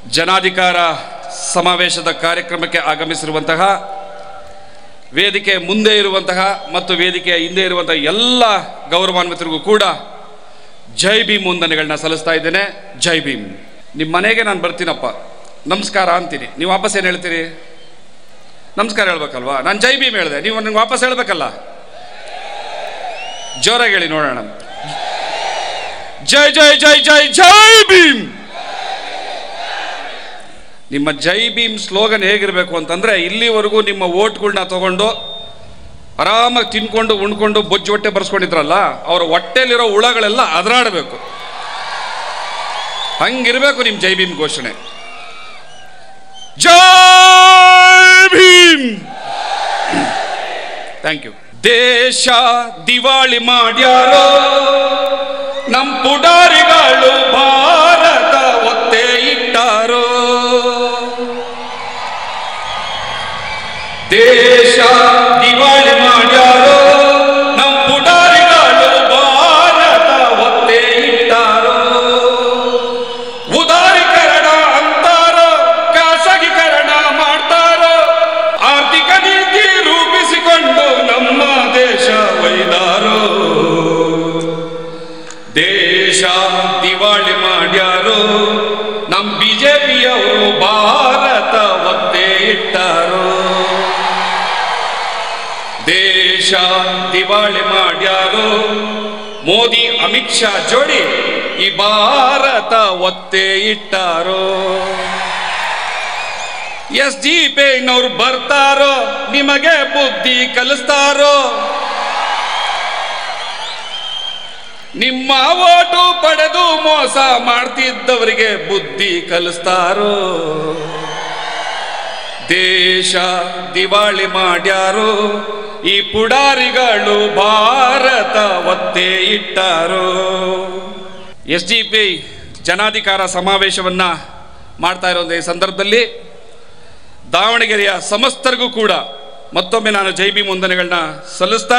ಜನಾಧಿಕಾರ ಸಮಾವೇಶದ ಕಾರ್ಯಕ್ರಮಕ್ಕೆ ಆಗಮಿಸಿರುವಂತಹ ವೇದಿಕೆ ಮುಂದೆ ಇರುವಂತಹ ಮತ್ತು ವೇದಿಕೆಯ ಹಿಂದೆ ಇರುವಂತಹ ಎಲ್ಲ ಗೌರವಾನ್ವಿತರಿಗೂ ಕೂಡ ಜೈ ಭೀಮ್ ವಂದನೆಗಳನ್ನ ಸಲ್ಲಿಸ್ತಾ ಇದ್ದೇನೆ ಜೈ ಭೀಮ್ ನಿಮ್ಮ ಮನೆಗೆ ನಾನು ಬರ್ತೀನಪ್ಪ ನಮಸ್ಕಾರ ಅಂತೀನಿ ನೀವು ವಾಪಸ್ ಏನು ಹೇಳ್ತೀರಿ ನಮಸ್ಕಾರ ಹೇಳ್ಬೇಕಲ್ವಾ ನಾನು ಜೈ ಭೀಮ್ ಹೇಳಿದೆ ನೀವು ನನಗೆ ವಾಪಸ್ ಹೇಳ್ಬೇಕಲ್ಲ ಜೋರಾಗಿ ಹೇಳಿ ನೋಡೋಣ ಜೈ ಜೈ ಜೈ ಜೈ ಜೈ ಭೀಮ್ ನಿಮ್ಮ ಜೈ ಭೀಮ್ ಸ್ಲೋಗನ್ ಹೇಗಿರಬೇಕು ಅಂತಂದ್ರೆ ಇಲ್ಲಿವರೆಗೂ ನಿಮ್ಮ ಓಟ್ಗಳನ್ನ ತಗೊಂಡು ಆರಾಮಾಗಿ ತಿನ್ಕೊಂಡು ಉಣ್ಕೊಂಡು ಬೊಜ್ಜು ಹೊಟ್ಟೆ ಬರ್ಸ್ಕೊಂಡಿದ್ರಲ್ಲ ಅವರ ಹೊಟ್ಟೆಲಿರೋ ಹುಳಗಳೆಲ್ಲ ಅದರಾಡಬೇಕು ಹಂಗಿರ್ಬೇಕು ನಿಮ್ಮ ಜೈ ಭೀಮ್ ಘೋಷಣೆ ಜೈ ಭೀಮ್ ಥ್ಯಾಂಕ್ ಯು ದೇಶ ದಿವಾಳಿ ಮಾಡ್ಯಾರೋ ನಮ್ ಪುಡಾರಿಗಳು ಭಾರತ ಒತ್ತೆ ಇಟ್ಟಾರೋ ದೇಶ ದಿವಾಳಿ ಮಾಡ್ಯಾರೋ ನಮ್ ಪುಡಾರಿಗಳು ಭಾರತ ಒತ್ತೆ ಇಟ್ಟಾರೋ ಉದಾರೀಕರಣ ಅಂತಾರೋ ಖಾಸಗೀಕರಣ ಮಾಡ್ತಾರೋ ಆರ್ಥಿಕ ನೀತಿ ರೂಪಿಸಿಕೊಂಡು ನಮ್ಮ ದೇಶ ಒಯ್ದಾರೋ ದೇಶ ದಿವಾಳಿ ಮಾಡ್ಯಾರೋ ನಮ್ ಬಿಜೆಪಿಯವರು ಭಾರತ ಒತ್ತೆ ಇಟ್ಟಾರೋ ದೇಶ ದಿವಾಳಿ ಮಾಡ್ಯಾರೋ ಮೋದಿ ಅಮಿತ್ ಶಾ ಜೋಡಿ ಈ ಭಾರತ ಒತ್ತೆ ಇಟ್ಟಾರೋ ಎಸ್ ಡಿ ಪೇನವ್ರು ಬರ್ತಾರೋ ನಿಮಗೆ ಬುದ್ಧಿ ಕಲಿಸ್ತಾರೋ ನಿಮ್ಮ ಓಟು ಪಡೆದು ಮೋಸ ಮಾಡ್ತಿದ್ದವರಿಗೆ ಬುದ್ಧಿ ಕಲಿಸ್ತಾರೋ ದೇಶ ದಿವಾಳಿ ಮಾಡ್ಯಾರೋ ಈ ಪುಡಾರಿಗಳು ಭಾರತ ಒತ್ತೆ ಇಟ್ಟಾರೋ ಎಸ್ ಡಿ ಪಿ ಜನಾಧಿಕಾರ ಸಮಾವೇಶವನ್ನ ಮಾಡ್ತಾ ಇರೋ ಈ ಸಂದರ್ಭದಲ್ಲಿ ದಾವಣಗೆರೆಯ ಸಮಸ್ತರಿಗೂ ಕೂಡ ಮತ್ತೊಮ್ಮೆ ನಾನು ಜೈ ಭೀಮ್ ವಂದನೆಗಳನ್ನ ಸಲ್ಲಿಸ್ತಾ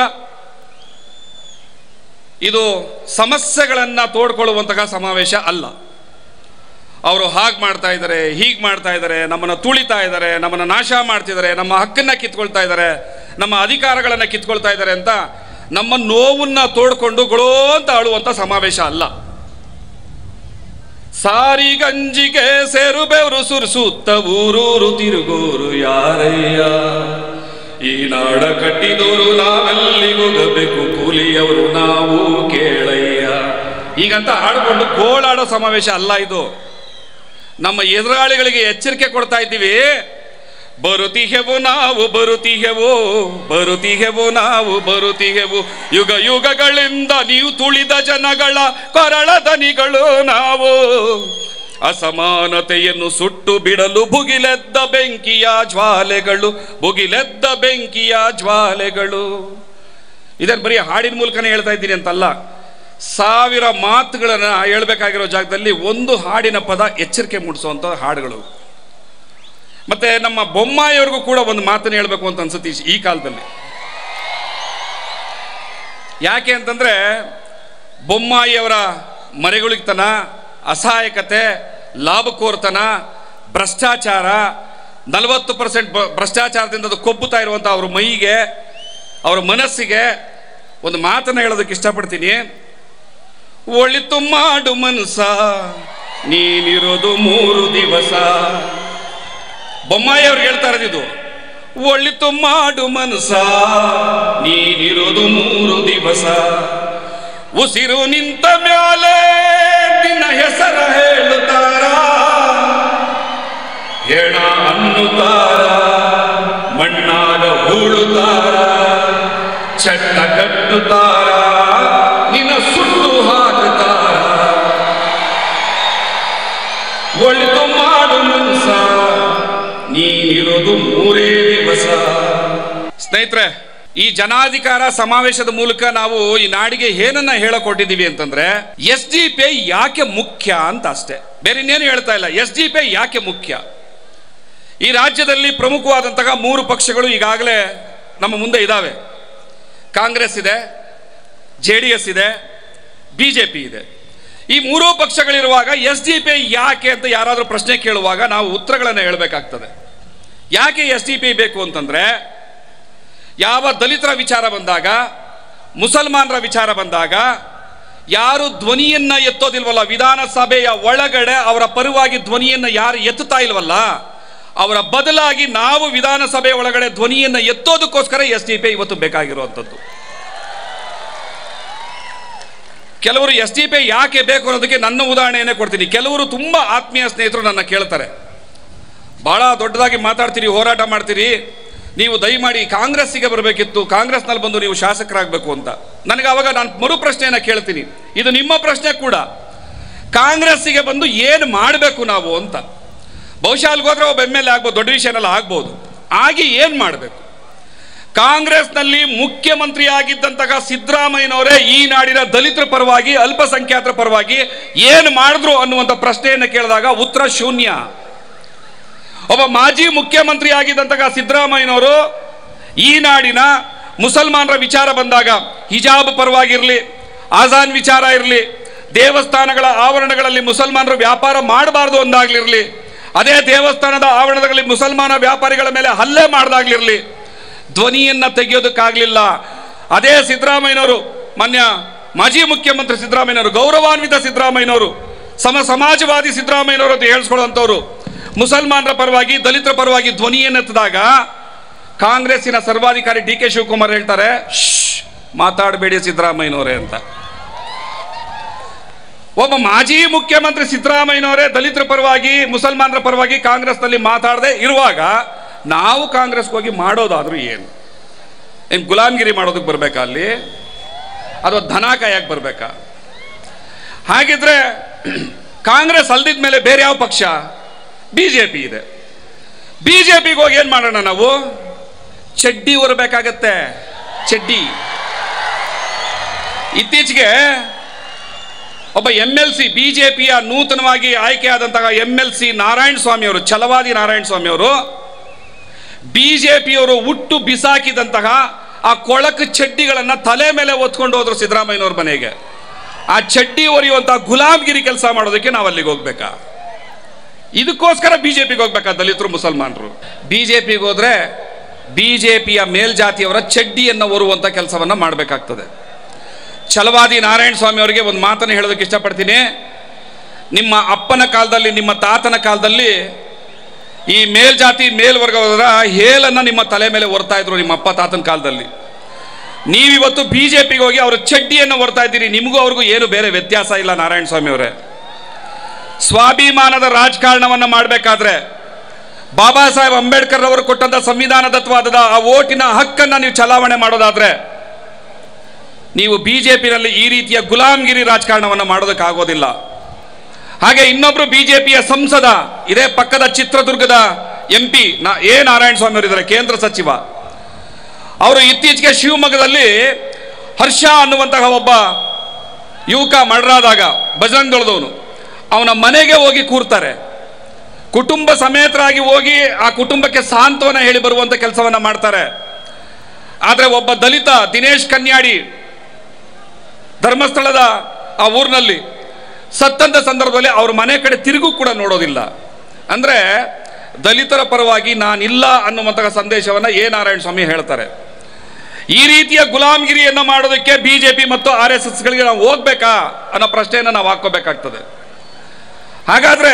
ಇದು ಸಮಸ್ಯೆಗಳನ್ನು ತೋಡ್ಕೊಳ್ಳುವಂತಹ ಸಮಾವೇಶ ಅಲ್ಲ ಅವರು ಹಾಗೆ ಮಾಡ್ತಾ ಇದ್ದಾರೆ ಹೀಗೆ ಮಾಡ್ತಾ ಇದ್ದಾರೆ ನಮ್ಮನ್ನು ತುಳಿತಾ ಇದ್ದಾರೆ ನಮ್ಮನ್ನು ನಾಶ ಮಾಡ್ತಿದ್ದಾರೆ ನಮ್ಮ ಹಕ್ಕನ್ನು ಕಿತ್ಕೊಳ್ತಾ ಇದ್ದಾರೆ ನಮ್ಮ ಅಧಿಕಾರಗಳನ್ನು ಕಿತ್ಕೊಳ್ತಾ ಇದ್ದಾರೆ ಅಂತ ನಮ್ಮ ನೋವನ್ನ ತೋಡ್ಕೊಂಡು ಗೊಳೋ ಅಂತ ಆಳುವಂಥ ಸಮಾವೇಶ ಅಲ್ಲ ಸಾರಿ ಗಂಜಿಗೆ ಸೇರು ಬೆವರು ಸುರಿಸುತ್ತ ಊರೂರು ತಿರುಗೋರು ಯಾರಯ್ಯ ಈ ನಾಡ ಕಟ್ಟಿದೋರು ನಾವೆಲ್ಲಿಗೋಗಬೇಕು ಕೂಲಿಯವರು ನಾವು ಕೇಳಯ್ಯ ಹೀಗಂತ ಹಾಡ್ಕೊಂಡು ಗೋಳಾಡೋ ಸಮಾವೇಶ ಅಲ್ಲ ಇದು ನಮ್ಮ ಎದುರಾಳಿಗಳಿಗೆ ಎಚ್ಚರಿಕೆ ಕೊಡ್ತಾ ಇದ್ದೀವಿ ಬರುತಿಹೆವು ನಾವು ಬರುತಿಹೆವು ಬರುತಿಹೆವು ನಾವು ಬರುತಿಹೆವು ಯುಗ ಯುಗಗಳಿಂದ ನೀವು ತುಳಿದ ಜನಗಳ ಕೊರಳ ದನಿಗಳು ನಾವು ಅಸಮಾನತೆಯನ್ನು ಸುಟ್ಟು ಬಿಡಲು ಭುಗಿಲೆದ್ದ ಬೆಂಕಿಯ ಜ್ವಾಲೆಗಳು ಭುಗಿಲೆದ್ದ ಬೆಂಕಿಯ ಜ್ವಾಲೆಗಳು ಇದನ್ನು ಬರೀ ಹಾಡಿನ ಮೂಲಕನೇ ಹೇಳ್ತಾ ಇದ್ದೀನಿ ಅಂತಲ್ಲ ಸಾವಿರ ಮಾತುಗಳನ್ನು ಹೇಳ್ಬೇಕಾಗಿರೋ ಜಾಗದಲ್ಲಿ ಒಂದು ಹಾಡಿನ ಪದ ಎಚ್ಚರಿಕೆ ಮೂಡಿಸುವಂಥ ಹಾಡುಗಳು ಮತ್ತೆ ನಮ್ಮ ಬೊಮ್ಮಾಯಿಯವ್ರಿಗೂ ಕೂಡ ಒಂದು ಮಾತನ್ನು ಹೇಳಬೇಕು ಅಂತ ಅನ್ಸುತ್ತೆ ಈ- ಈ ಕಾಲದಲ್ಲಿ ಯಾಕೆ ಅಂತಂದ್ರೆ ಬೊಮ್ಮಾಯಿಯವರ ಮರೆಗುಳಿತನ ಅಸಹಾಯಕತೆ ಲಾಭಕೋರ್ತನ ಭ್ರಷ್ಟಾಚಾರ ನಲವತ್ತು ಪರ್ಸೆಂಟ್ ಭ್ರಷ್ಟಾಚಾರದಿಂದ ಅದು ಕೊಬ್ಬುತ್ತಾ ಇರುವಂಥ ಅವ್ರ ಮೈಗೆ ಅವರ ಮನಸ್ಸಿಗೆ ಒಂದು ಮಾತನ್ನು ಹೇಳೋದಕ್ಕೆ ಇಷ್ಟಪಡ್ತೀನಿ ಒಳಿತು ಮಾಡು ಮನಸ ನೀನಿರೋದು ಮೂರು ದಿವಸ ಬೊಮ್ಮಾಯಿ ಅವ್ರಿಗೆ ಹೇಳ್ತಾ ಇರೋದಿದು ಒಳಿತು ಮಾಡು ಮನಸ ನೀನಿರೋದು ಮೂರು ದಿವಸ ಉಸಿರು ನಿಂತ ಮ್ಯಾಲೆ ನಿನ್ನ ಹೆಸರ ಹೇಳುತ್ತಾರ ಹೆಣ ಅನ್ನುತ್ತಾರ ಮಣ್ಣಾಗ ಹೂಳುತ್ತಾರ ಚಟ್ಟ ಕಟ್ಟುತ್ತಾರ ನಿನ್ನ ಸುಟ್ಟು ಹಾಕುತ್ತಾರ ಒಳಿತು ಮಾಡು ಮನಸ ನೀನಿರೋದು ಮೂರೇ ದಿವಸ ಸ್ನೇಹಿತರೆ ಈ ಜನಾಧಿಕಾರ ಸಮಾವೇಶದ ಮೂಲಕ ನಾವು ಈ ನಾಡಿಗೆ ಏನನ್ನ ಹೇಳಕೊಟ್ಟಿದ್ದೀವಿ ಅಂತಂದ್ರೆ ಎಸ್ ಡಿ ಪಿ ಯಾಕೆ ಮುಖ್ಯ ಅಂತ ಅಷ್ಟೇ ಬೇರೆ ಇನ್ನೇನು ಹೇಳ್ತಾ ಇಲ್ಲ ಎಸ್ ಡಿ ಪಿ ಯಾಕೆ ಮುಖ್ಯ ಈ ರಾಜ್ಯದಲ್ಲಿ ಪ್ರಮುಖವಾದಂತಹ ಮೂರು ಪಕ್ಷಗಳು ಈಗಾಗಲೇ ನಮ್ಮ ಮುಂದೆ ಇದ್ದಾವೆ ಕಾಂಗ್ರೆಸ್ ಇದೆ ಜೆ ಡಿ ಎಸ್ ಇದೆ ಬಿ ಜೆ ಪಿ ಇದೆ ಈ ಮೂರೂ ಪಕ್ಷಗಳಿರುವಾಗ ಎಸ್ ಡಿ ಪಿ ಯಾಕೆ ಅಂತ ಯಾರಾದರೂ ಪ್ರಶ್ನೆ ಕೇಳುವಾಗ ನಾವು ಉತ್ತರಗಳನ್ನು ಹೇಳಬೇಕಾಗ್ತದೆ ಯಾಕೆ ಎಸ್ ಡಿ ಪಿ ಬೇಕು ಅಂತಂದ್ರೆ ಯಾವ ದಲಿತರ ವಿಚಾರ ಬಂದಾಗ ಮುಸಲ್ಮಾನರ ವಿಚಾರ ಬಂದಾಗ ಯಾರು ಧ್ವನಿಯನ್ನ ಎತ್ತೋದಿಲ್ವಲ್ಲ ವಿಧಾನಸಭೆಯ ಒಳಗಡೆ ಅವರ ಪರವಾಗಿ ಧ್ವನಿಯನ್ನ ಯಾರು ಎತ್ತುತ್ತಾ ಇಲ್ವಲ್ಲ ಅವರ ಬದಲಾಗಿ ನಾವು ವಿಧಾನಸಭೆ ಒಳಗಡೆ ಧ್ವನಿಯನ್ನ ಎತ್ತೋದಕ್ಕೋಸ್ಕರ ಎಸ್ ಡಿ ಪಿ ಇವತ್ತು ಬೇಕಾಗಿರುವಂಥದ್ದು ಕೆಲವರು ಎಸ್ ಡಿ ಪಿ ಯಾಕೆ ಬೇಕು ಅನ್ನೋದಕ್ಕೆ ನನ್ನ ಉದಾಹರಣೆಯನ್ನೇ ಕೊಡ್ತೀನಿ ಕೆಲವರು ತುಂಬ ಆತ್ಮೀಯ ಸ್ನೇಹಿತರು ನನ್ನ ಕೇಳ್ತಾರೆ ಬಹಳ ದೊಡ್ಡದಾಗಿ ಮಾತಾಡ್ತೀರಿ ಹೋರಾಟ ಮಾಡ್ತೀರಿ ನೀವು ದಯಮಾಡಿ ಕಾಂಗ್ರೆಸ್ಸಿಗೆ ಬರಬೇಕಿತ್ತು ಕಾಂಗ್ರೆಸ್ನಲ್ಲಿ ಬಂದು ನೀವು ಶಾಸಕರಾಗಬೇಕು ಅಂತ ನನಗೆ ಅವಾಗ ನಾನು ಮರು ಪ್ರಶ್ನೆಯನ್ನು ಕೇಳ್ತೀನಿ ಇದು ನಿಮ್ಮ ಪ್ರಶ್ನೆ ಕೂಡ ಕಾಂಗ್ರೆಸ್ಸಿಗೆ ಬಂದು ಏನು ಮಾಡಬೇಕು ನಾವು ಅಂತ ಬಹುಶಃ ಅಲ್ಲಿಗೆ ಹೋದ್ರೆ ಒಬ್ಬ ಎಮ್ ಎಲ್ ಎ ಆಗ್ಬೋದು ದೊಡ್ಡ ವಿಷಯನೆಲ್ಲ ಆಗ್ಬೋದು ಆಗಿ ಏನು ಮಾಡಬೇಕು ಕಾಂಗ್ರೆಸ್ನಲ್ಲಿ ಮುಖ್ಯಮಂತ್ರಿ ಆಗಿದ್ದಂತಹ ಸಿದ್ದರಾಮಯ್ಯನವರೇ ಈ ನಾಡಿನ ದಲಿತರ ಪರವಾಗಿ ಅಲ್ಪಸಂಖ್ಯಾತರ ಪರವಾಗಿ ಏನು ಮಾಡಿದ್ರು ಅನ್ನುವಂಥ ಪ್ರಶ್ನೆಯನ್ನು ಕೇಳಿದಾಗ ಉತ್ತರ ಶೂನ್ಯ ಒಬ್ಬ ಮಾಜಿ ಮುಖ್ಯಮಂತ್ರಿ ಆಗಿದ್ದಂತಹ ಸಿದ್ದರಾಮಯ್ಯನವರು ಈ ನಾಡಿನ ಮುಸಲ್ಮಾನರ ವಿಚಾರ ಬಂದಾಗ ಹಿಜಾಬ್ ಪರವಾಗಿರಲಿ ಆಜಾನ್ ವಿಚಾರ ಇರಲಿ ದೇವಸ್ಥಾನಗಳ ಆವರಣಗಳಲ್ಲಿ ಮುಸಲ್ಮಾನರು ವ್ಯಾಪಾರ ಮಾಡಬಾರ್ದು ಅಂದಾಗ್ಲಿರಲಿ ಅದೇ ದೇವಸ್ಥಾನದ ಆವರಣದಲ್ಲಿ ಮುಸಲ್ಮಾನ ವ್ಯಾಪಾರಿಗಳ ಮೇಲೆ ಹಲ್ಲೆ ಮಾಡ್ದಾಗ್ಲಿರಲಿ ಧ್ವನಿಯನ್ನ ತೆಗೆಯೋದಕ್ಕಾಗಲಿಲ್ಲ ಅದೇ ಸಿದ್ದರಾಮಯ್ಯನವರು ಮಾನ್ಯ ಮಾಜಿ ಮುಖ್ಯಮಂತ್ರಿ ಸಿದ್ದರಾಮಯ್ಯನವರು ಗೌರವಾನ್ವಿತ ಸಿದ್ದರಾಮಯ್ಯನವರು ಸಮ ಸಮಾಜವಾದಿ ಸಿದ್ದರಾಮಯ್ಯನವರು ಅಂತ ಹೇಳಿಸ್ಕೊಳ್ಳುವಂಥವ್ರು ಮುಸಲ್ಮಾನರ ಪರವಾಗಿ ದಲಿತರ ಪರವಾಗಿ ಧ್ವನಿಯನ್ನೆತ್ತಿದಾಗ ಕಾಂಗ್ರೆಸ್ಸಿನ ಸರ್ವಾಧಿಕಾರಿ ಡಿ ಕೆ ಶಿವಕುಮಾರ್ ಹೇಳ್ತಾರೆ "ಶ್ಶ್, ಮಾತಾಡಬೇಡಿ ಸಿದ್ದರಾಮಯ್ಯನವರೇ ಅಂತ ಒಬ್ಬ ಮಾಜಿ ಮುಖ್ಯಮಂತ್ರಿ ಸಿದ್ದರಾಮಯ್ಯನವರೇ ದಲಿತರ ಪರವಾಗಿ ಮುಸಲ್ಮಾನರ ಪರವಾಗಿ ಕಾಂಗ್ರೆಸ್ನಲ್ಲಿ ಮಾತಾಡದೆ ಇರುವಾಗ ನಾವು ಕಾಂಗ್ರೆಸ್ಗೆ ಹೋಗಿ ಮಾಡೋದಾದ್ರೂ ಏನು ಏನು ಗುಲಾಮ್ಗಿರಿ ಮಾಡೋದಕ್ಕೆ ಬರಬೇಕಾ ಅಲ್ಲಿ ಅಥವಾ ದನ ಕಾಯಕ್ಕೆ ಬರಬೇಕಾ ಹಾಗಿದ್ರೆ ಕಾಂಗ್ರೆಸ್ ಅಲ್ದಿದ ಮೇಲೆ ಬೇರೆ ಯಾವ ಪಕ್ಷ ಬಿ ಜೆ ಪಿ ಇದೆ ಬಿ ಜೆ ಪಿಗೆ ಹೋಗಿ ಏನು ಮಾಡೋಣ ನಾವು ಚಡ್ಡಿ ಹೊರಬೇಕಾಗತ್ತೆ ಚಡ್ಡಿ ಇತ್ತೀಚೆಗೆ ಒಬ್ಬ ಎಂ ಎಲ್ ಸಿ ಬಿಜೆಪಿಯ ನೂತನವಾಗಿ ಆಯ್ಕೆಯಾದಂತಹ M L C Narayanaswamy ಅವರು ಛಲವಾದಿ ನಾರಾಯಣ ಸ್ವಾಮಿ ಅವರು ಬಿಜೆಪಿಯವರು ಹುಟ್ಟು ಬಿಸಾಕಿದಂತಹ ಆ ಕೊಳಕು ಚಡ್ಡಿಗಳನ್ನ ತಲೆ ಮೇಲೆ ಒತ್ಕೊಂಡು ಹೋದ್ರು ಸಿದ್ದರಾಮಯ್ಯನವ್ರ ಮನೆಗೆ ಆ ಚಡ್ಡಿ ಒರೆಯುವಂತಹ ಗುಲಾಮ್ಗಿರಿ ಕೆಲಸ ಮಾಡೋದಕ್ಕೆ ನಾವು ಅಲ್ಲಿಗೆ ಹೋಗ್ಬೇಕಾ ಇದಕ್ಕೋಸ್ಕರ ಬಿಜೆಪಿಗೆ ಹೋಗ್ಬೇಕಾ ದಲಿತರು ಮುಸಲ್ಮಾನರು ಬಿಜೆಪಿಗೆ ಹೋದ್ರೆ ಬಿಜೆಪಿಯ ಮೇಲ್ಜಾತಿಯವರ ಚಡ್ಡಿಯನ್ನು ಹೊರುವಂತ ಕೆಲಸವನ್ನ ಮಾಡಬೇಕಾಗ್ತದೆ ಛಲವಾದಿ ನಾರಾಯಣ ಸ್ವಾಮಿ ಅವರಿಗೆ ಒಂದು ಮಾತನ್ನು ಹೇಳೋದಕ್ಕೆ ಇಷ್ಟಪಡ್ತೀನಿ ನಿಮ್ಮ ಅಪ್ಪನ ಕಾಲದಲ್ಲಿ ನಿಮ್ಮ ತಾತನ ಕಾಲದಲ್ಲಿ ಈ ಮೇಲ್ಜಾತಿ ಮೇಲ್ವರ್ಗದ ಹೇಲನ್ನ ನಿಮ್ಮ ತಲೆ ಮೇಲೆ ಹೊರ್ತಾ ಇದ್ರು ನಿಮ್ಮ ಅಪ್ಪ ತಾತನ ಕಾಲದಲ್ಲಿ ನೀವಿವತ್ತು ಬಿ ಜೆ ಪಿಗೆ ಹೋಗಿ ಅವರ ಚಡ್ಡಿಯನ್ನು ಹೊರ್ತಾ ಇದ್ದೀರಿ ನಿಮಗೂ ಅವ್ರಿಗೂ ಏನು ಬೇರೆ ವ್ಯತ್ಯಾಸ ಇಲ್ಲ ನಾರಾಯಣ ಸ್ವಾಮಿ ಅವರೇ ಸ್ವಾಭಿಮಾನದ ರಾಜಕಾರಣವನ್ನು ಮಾಡಬೇಕಾದ್ರೆ ಬಾಬಾ ಸಾಹೇಬ್ ಅಂಬೇಡ್ಕರ್ ಅವರು ಕೊಟ್ಟಂತ ಸಂವಿಧಾನದತ್ವಾದದ ಆ ಓಟಿನ ಹಕ್ಕನ್ನ ನೀವು ಚಲಾವಣೆ ಮಾಡೋದಾದ್ರೆ ನೀವು ಬಿಜೆಪಿನಲ್ಲಿ ಈ ರೀತಿಯ ಗುಲಾಮ್ಗಿರಿ ರಾಜಕಾರಣವನ್ನು ಮಾಡೋದಕ್ಕಾಗೋದಿಲ್ಲ ಹಾಗೆ ಇನ್ನೊಬ್ರು ಬಿಜೆಪಿಯ ಸಂಸದ ಇದೇ ಪಕ್ಕದ ಚಿತ್ರದುರ್ಗದ ಎಂ ಪಿ ನಾ ಎ ನಾರಾಯಣ ಸ್ವಾಮಿ ಅವರಿದ್ದಾರೆ ಕೇಂದ್ರ ಸಚಿವ ಅವರು ಇತ್ತೀಚೆಗೆ ಶಿವಮೊಗ್ಗದಲ್ಲಿ ಹರ್ಷ ಅನ್ನುವಂತಹ ಒಬ್ಬ ಯುವಕ ಮರ್ಡರಾದಾಗ ಬಜರಂಗದಳದವನು ಅವನ ಮನೆಗೆ ಹೋಗಿ ಕೂರ್ತಾರೆ ಕುಟುಂಬ ಸಮೇತರಾಗಿ ಹೋಗಿ ಆ ಕುಟುಂಬಕ್ಕೆ ಸಾಂತ್ವನ ಹೇಳಿ ಬರುವಂತ ಕೆಲಸವನ್ನ ಮಾಡ್ತಾರೆ ಆದ್ರೆ ಒಬ್ಬ ದಲಿತ ದಿನೇಶ್ ಕನ್ಯಾಡಿ ಧರ್ಮಸ್ಥಳದ ಆ ಊರಿನಲ್ಲಿ ಸತ್ತಂತ ಸಂದರ್ಭದಲ್ಲಿ ಅವ್ರ ಮನೆ ಕಡೆ ತಿರುಗೂ ಕೂಡ ನೋಡೋದಿಲ್ಲ ಅಂದ್ರೆ ದಲಿತರ ಪರವಾಗಿ ನಾನಿಲ್ಲ ಅನ್ನುವಂತಹ ಸಂದೇಶವನ್ನ ಎ ನಾರಾಯಣ ಸ್ವಾಮಿ ಹೇಳ್ತಾರೆ ಈ ರೀತಿಯ ಗುಲಾಮ್ಗಿರಿಯನ್ನು ಮಾಡೋದಕ್ಕೆ ಬಿಜೆಪಿ ಮತ್ತು ಆರ್ ಎಸ್ ಎಸ್ಗಳಿಗೆ ನಾವು ಹೋಗ್ಬೇಕಾ ಅನ್ನೋ ಪ್ರಶ್ನೆಯನ್ನು ನಾವು ಹಾಕೋಬೇಕಾಗ್ತದೆ ಹಾಗಾದ್ರೆ